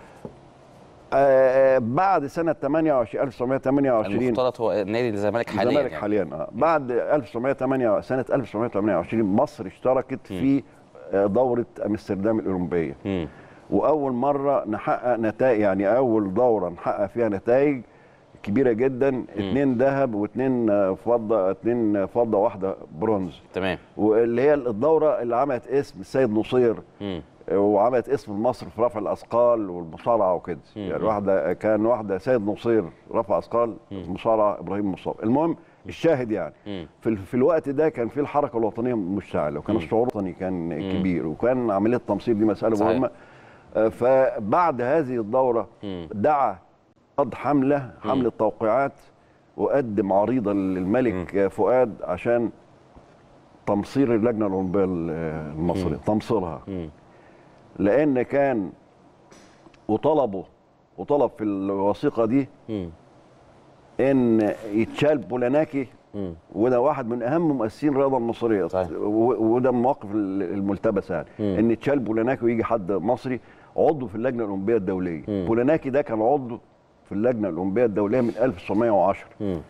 آه، بعد سنه 28 1928 المختلط هو نادي الزمالك حاليا الزمالك يعني. حاليا اه بعد 1908 سنه 1928 مصر اشتركت في آه، دوره امستردام الاولمبيه مم. واول مره نحقق نتائج يعني اول دوره نحقق فيها نتائج كبيره جدا اثنين ذهب واثنين آه، فضه اثنين فضه واحده برونز تمام واللي هي الدوره اللي عملت اسم السيد نصير مم. وعملت اسم مصر في رفع الاثقال والمصارعه وكده مم. يعني واحده كان واحده سيد نصير رفع اثقال مصارعه ابراهيم مصاب المهم الشاهد يعني مم. في, ال- في الوقت ده كان في الحركه الوطنيه مشتعله وكان الشعور الوطني كان كبير وكان عمليه التمصير دي مساله صحيح. مهمه آه، فبعد هذه الدوره مم. دعا قد حمله حمله توقيعات وقدم عريضه للملك آه، فؤاد عشان تمصير اللجنه الاولمبيه المصريه تمصيرها لان كان وطلبوا وطلب في الوثيقه دي مم. ان يتشال بولاناكي مم. وده واحد من اهم مؤسسين الرياضه المصريه صحيح. و- وده من المواقف ال- الملتبسه يعني مم. ان يتشال بولاناكي ويجي حد مصري عضو في اللجنه الاولمبيه الدوليه مم. بولاناكي ده كان عضو في اللجنه الاولمبيه الدوليه من 1910 مم.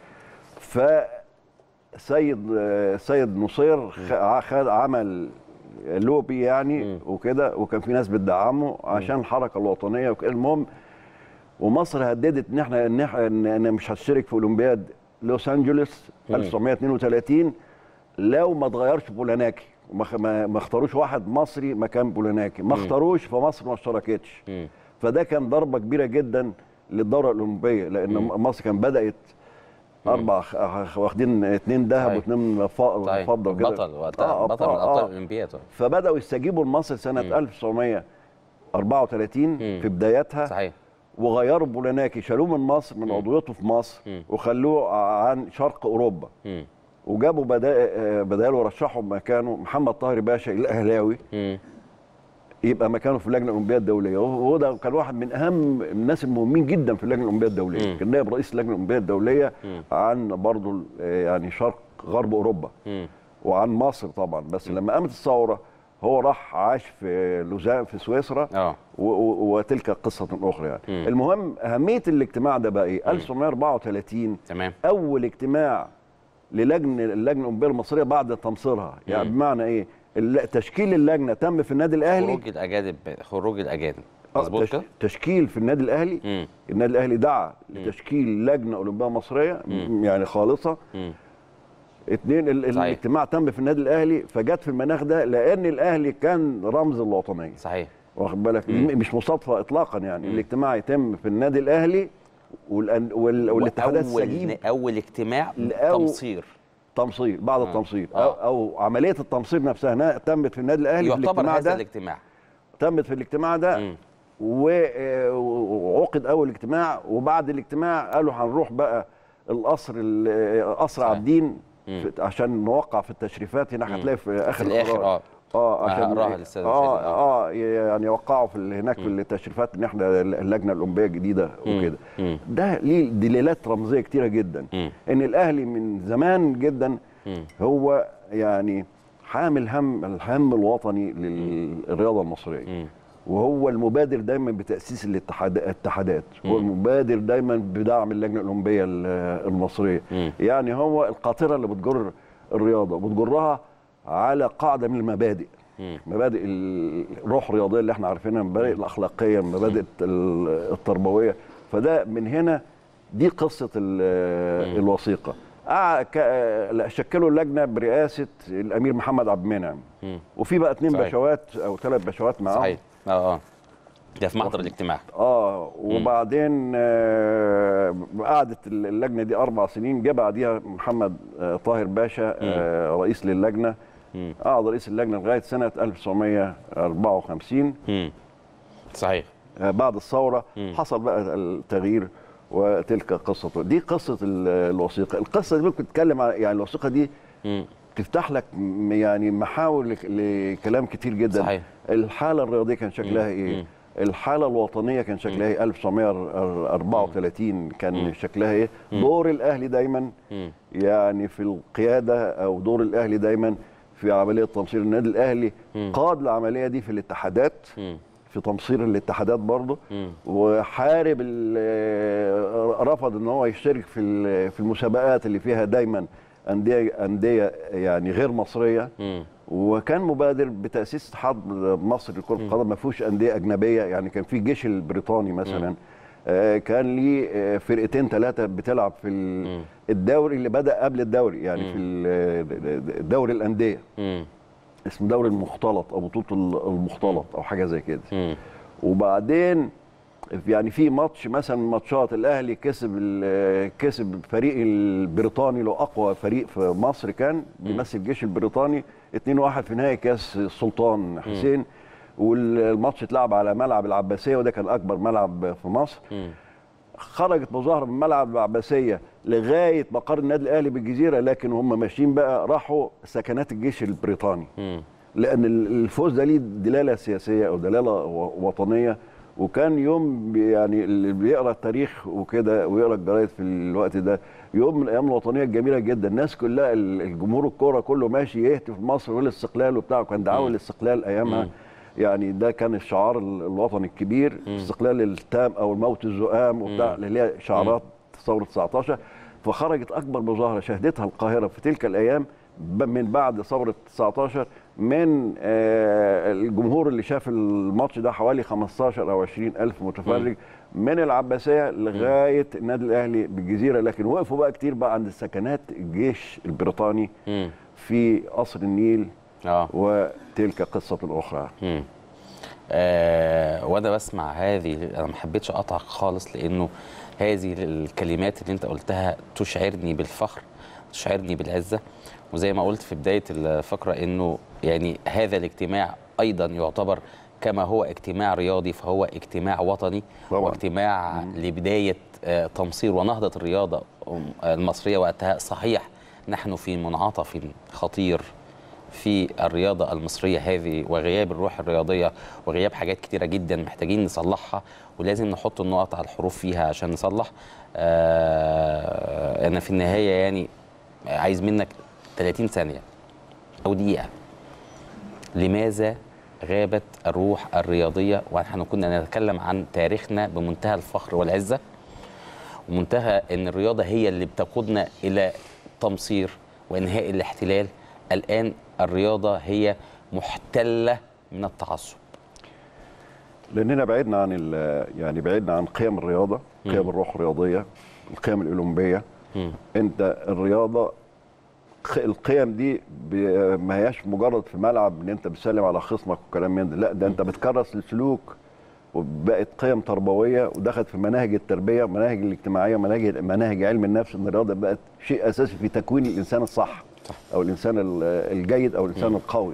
فسيد سيد نصير خ- خد عمل لوبي يعني وكده وكان في ناس بتدعمه عشان الحركه الوطنيه وكده المهم ومصر هددت ان احنا ان احنا ان إن مش هتشترك في اولمبياد لوس انجلوس 1932 لو ما اتغيرش بولاناكي وما خ- ما ما اختاروش واحد مصري مكان بولاناكي ما اختاروش فمصر ما اشتركتش مم. فده كان ضربه كبيره جدا للدوره الاولمبيه لان مصر كان بدات اربع خ- واخدين اثنين ذهب صحيح. واثنين ف- صحيح فضه وكده بطل وقتها آه، بطل آه، من آه. ابطال الاولمبياد فبداوا يستجيبوا لمصر سنه 1934 في بدايتها صحيح وغيروا بولاناكي شالوه من مصر من عضويته في مصر مم. وخلوه عن شرق اوروبا مم. وجابوا بدائل بدائل ورشحوا مكانه محمد طاهر باشا الاهلاوي مم. يبقى مكانه في اللجنه الاولمبيه الدوليه وهو ده كان واحد من اهم الناس المهمين جدا في اللجنه الاولمبيه الدوليه مم. كان نائب رئيس اللجنه الاولمبيه الدوليه مم. عن برضه يعني شرق غرب اوروبا مم. وعن مصر طبعا بس لما قامت الثوره هو راح عاش في لوزان في سويسرا اه و- و- وتلك قصه اخرى يعني مم. المهم اهميه الاجتماع ده بقى ايه 1934 تمام اول اجتماع للجنه اللجنه الاولمبيه المصريه بعد تمصيرها يعني مم. بمعنى ايه الل- تشكيل اللجنه تم في النادي الاهلي خروج الاجانب خروج الاجانب آه، مظبوط تش- كده تشكيل في النادي الاهلي مم. النادي الاهلي دعا لتشكيل لجنه اولمبيه مصريه مم. يعني خالصه مم. اتنين ال- صحيح. الاجتماع تم في النادي الاهلي فجت في المناخ ده لان الاهلي كان رمز الوطنيه صحيح واخد بالك مم. م- مش مصادفه اطلاقا يعني مم. الاجتماع يتم في النادي الاهلي والأن- وال- والاتحادات وأول- تستجيب اول اجتماع لأول- تمصير تمصير بعد آه. التمصير آه. أو, او عمليه التمصير نفسها نا- تمت في النادي الاهلي في يعتبر الاجتماع هذا ده الاجتماع تمت في الاجتماع ده مم. و- آه، وعقد اول اجتماع وبعد الاجتماع قالوا هنروح بقى القصر ال- قصر صحيح. عابدين مم. في- عشان نوقع في التشريفات هناك هتلاقي في اخر في الاخر القرار. اه اه عشان هقراها للسادة اه المشاهدين. اه يعني يوقعوا في ال- هناك في التشريفات ان احنا اللجنه الاولمبيه الجديده وكده مم. ده ليه دلالات رمزيه كتيره جدا مم. ان الاهلي من زمان جدا مم. هو يعني حامل هم الهم الوطني للرياضه المصريه مم. وهو المبادر دايما بتاسيس الاتحاد الاتحادات هو المبادر دايما بدعم اللجنه الاولمبيه ال- المصريه مم. يعني هو القاطره اللي بتجر الرياضه بتجرها على قاعده من المبادئ مم. مبادئ ال- الروح الرياضيه اللي احنا عارفينها المبادئ الاخلاقيه المبادئ ال- التربويه فده من هنا دي قصه ال- الوثيقه آه، ك- شكلوا اللجنه برئاسه الامير محمد عبد المنعم مم. وفي بقى اثنين صحيح. باشوات او ثلاث باشوات معاهم صحيح اه اه ده في محضر الاجتماع اه وبعدين آه قعدت اللجنه دي اربع سنين جه بعديها محمد آه طاهر باشا آه رئيس للجنه مم. قعد رئيس اللجنه لغايه سنه 1954 مم. صحيح آه بعد الثوره مم. حصل بقى التغيير وتلك قصته دي قصه ال- الوثيقه القصه دي ممكن تتكلم على يعني الوثيقه دي مم. تفتح لك م- يعني محاور لك- لكلام كتير جدا صحيح. الحاله الرياضيه كان شكلها مم. ايه مم. الحاله الوطنيه كان شكلها ايه 1934 كان شكلها ايه دور الاهلي دايما مم. يعني في القياده او دور الاهلي دايما في عمليه تمصير النادي الاهلي مم. قاد العمليه دي في الاتحادات مم. في تمصير الاتحادات برضه مم. وحارب ال- رفض ان هو يشترك في ال- في المسابقات اللي فيها دايما انديه انديه يعني غير مصريه مم. وكان مبادر بتاسيس اتحاد مصر لكره القدم ما فيهوش انديه اجنبيه يعني كان في الجيش البريطاني مثلا آه، كان ليه آه، فرقتين ثلاثه بتلعب في ال- مم. الدوري اللي بدا قبل الدوري يعني في ال- دوري الانديه مم. اسمه دوري المختلط او بطوله المختلط او حاجه زي كده مم. وبعدين يعني في ماتش مثلا من ماتشات الاهلي كسب ال- كسب فريق البريطاني لو اقوى فريق في مصر كان بيمثل الجيش البريطاني 2-1 في نهائي كاس السلطان حسين والماتش اتلعب على ملعب العباسيه وده كان اكبر ملعب في مصر مم. خرجت مظاهره من ملعب العباسيه لغايه مقر النادي الاهلي بالجزيره لكن هم ماشيين بقى راحوا سكنات الجيش البريطاني مم. لان ال- الفوز ده ليه دلاله سياسيه او دلاله و- وطنيه وكان يوم بي- يعني اللي بيقرا التاريخ وكده ويقرا الجرايد في الوقت ده يوم من الايام الوطنيه الجميله جدا الناس كلها ال- الجمهور الكوره كله ماشي يهتف مصر والاستقلال وبتاع وكان دعاوى الاستقلال ايامها يعني ده كان الشعار ال- الوطني الكبير استقلال التام او الموت الزؤام وبتاع اللي هي شعارات ثوره 19 فخرجت اكبر مظاهره شهدتها القاهره في تلك الايام ب- من بعد ثوره 19 من آه، الجمهور اللي شاف الماتش ده حوالي 15 او 20 الف متفرج من العباسيه لغايه النادي الاهلي بالجزيره لكن وقفوا بقى كتير بقى عند سكنات الجيش البريطاني مم. في قصر النيل اه وتلك قصه اخرى مم. آه وانا بسمع هذه انا ما حبيتش اقطعك خالص لانه هذه الكلمات اللي انت قلتها تشعرني بالفخر تشعرني بالعزه وزي ما قلت في بدايه الفقره انه يعني هذا الاجتماع ايضا يعتبر كما هو اجتماع رياضي فهو اجتماع وطني طبعاً. واجتماع لبدايه آه، تمصير ونهضه الرياضه المصريه وقتها صحيح نحن في منعطف خطير في الرياضة المصرية هذه وغياب الروح الرياضية وغياب حاجات كتيرة جدا محتاجين نصلحها ولازم نحط النقط على الحروف فيها عشان نصلح آه أنا في النهاية يعني عايز منك 30 ثانية أو دقيقة لماذا غابت الروح الرياضية ونحن كنا نتكلم عن تاريخنا بمنتهى الفخر والعزة ومنتهى ان الرياضه هي اللي بتقودنا الى تمصير وانهاء الاحتلال الان الرياضه هي محتله من التعصب لاننا بعدنا عن ال- يعني بعدنا عن قيم الرياضه قيم الروح الرياضيه القيم الاولمبيه مم. انت الرياضه خ- القيم دي ب- ما هياش مجرد في ملعب ان انت بتسلم على خصمك وكلام من ده لا ده انت بتكرس السلوك وبقت قيم تربويه ودخلت في مناهج التربيه مناهج الاجتماعيه مناهج مناهج علم النفس ان الرياضه بقت شيء اساسي في تكوين الانسان الصح او الانسان ال- الجيد او الانسان القوي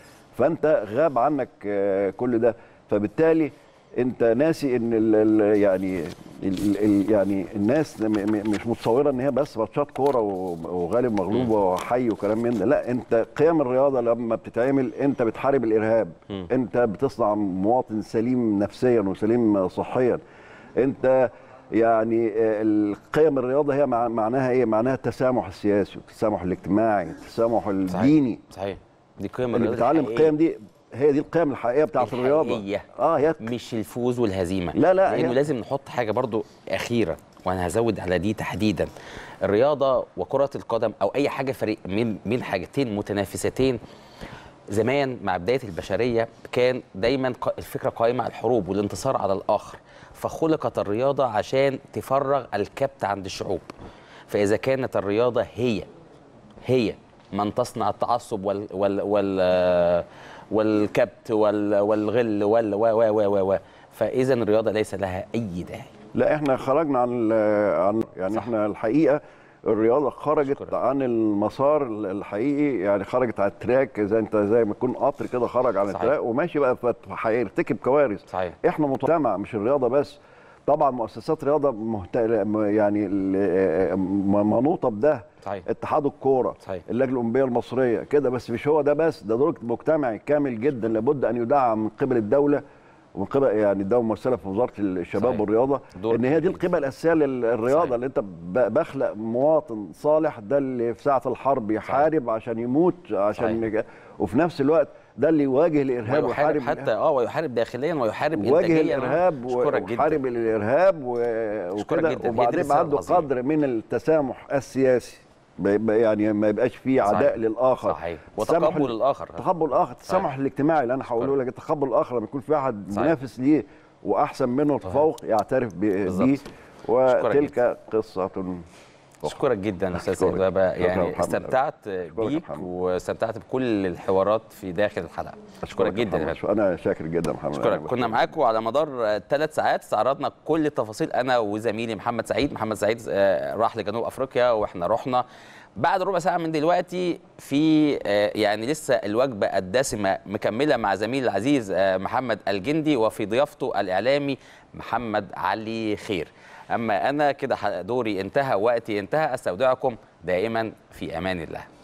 فانت غاب عنك آه، كل ده فبالتالي انت ناسي ان ال ال يعني ال ال يعني الناس م- م- مش متصوره ان هي بس ماتشات كوره و- وغالب مغلوب وحي وكلام من ده لا انت قيم الرياضه لما بتتعمل انت بتحارب الارهاب انت بتصنع مواطن سليم نفسيا وسليم صحيا انت يعني آه، القيم الرياضه هي مع- معناها ايه معناها التسامح السياسي والتسامح الاجتماعي التسامح الديني صحيح دي قيم اللي الرياضة بيتعلم الحقيقية. القيم دي هي دي القيم الحقيقيه بتاعت الرياضه الحقيقية. اه هي مش الفوز والهزيمه لا، لا، لانه هي- لازم نحط حاجه برضو اخيره وانا هزود على دي تحديدا الرياضه وكره القدم او اي حاجه فريق من من حاجتين متنافستين زمان مع بدايه البشريه كان دايما ق- الفكره قائمه على الحروب والانتصار على الاخر فخلقت الرياضه عشان تفرغ الكبت عند الشعوب فاذا كانت الرياضه هي هي من تصنع التعصب وال وال وال والكبت وال والغل وال و و و و و فاذا الرياضه ليس لها اي داعي لا احنا خرجنا عن ال- عن يعني صح. احنا الحقيقه الرياضه خرجت شكرا. عن المسار الحقيقي يعني خرجت على التراك زي انت زي ما يكون قطر كده خرج عن صحيح. التراك وماشي بقى فت- هيرتكب كوارث صحيح. احنا مجتمع مش الرياضه بس طبعا مؤسسات رياضه مهت... يعني ال- م- منوطه بده صحيح. اتحاد الكوره صحيح. اللجنه الاولمبيه المصريه كده بس مش هو ده بس ده دور مجتمعي كامل جدا لابد ان يدعم من قبل الدوله ومن قبل يعني الدوله ممثله في وزاره الشباب صحيح. والرياضه دور ان هي دي كبير. القيمه الاساسيه للرياضه صحيح. اللي انت ب- بخلق مواطن صالح ده اللي في ساعه الحرب يحارب عشان يموت عشان صحيح. يج- وفي نفس الوقت ده اللي يواجه الارهاب ويحارب ويحارب حتى اه ويحارب داخليا ويحارب يواجه انتاجيا الارهاب اشكرك جدا ويحارب الارهاب و- أشكرك وكده جدا. هي دي وبعدين الرسالة عنده العظيمة. قدر من التسامح السياسي ب- ب- يعني ما يبقاش فيه صحيح. عداء للاخر صحيح التسامح وتقبل ال- الاخر تقبل الاخر التسامح صحيح. الاجتماعي اللي انا هقوله أشكرك. لك تقبل الاخر لما يكون في واحد صحيح. منافس ليه واحسن منه تفوق يعترف ب- بالظبط. بيه أشكرك وتلك قصه اشكرك جدا استاذ أشكرك. سيد وهبه شكراً يا يعني محمد. استمتعت يا بيك محمد. واستمتعت بكل الحوارات في داخل الحلقه اشكرك جدا يا محمد. فندم. انا شاكر جدا محمد اشكرك أنا كنا معاكم على مدار ثلاث ساعات استعرضنا كل التفاصيل انا وزميلي محمد سعيد محمد سعيد آه، راح لجنوب افريقيا واحنا رحنا بعد ربع ساعه من دلوقتي في آه، يعني لسه الوجبه الدسمه مكمله مع زميلي العزيز آه، محمد الجندي وفي ضيافته الاعلامي محمد علي خير اما انا كده ح- دوري انتهى وقتي انتهى استودعكم دائما في امان الله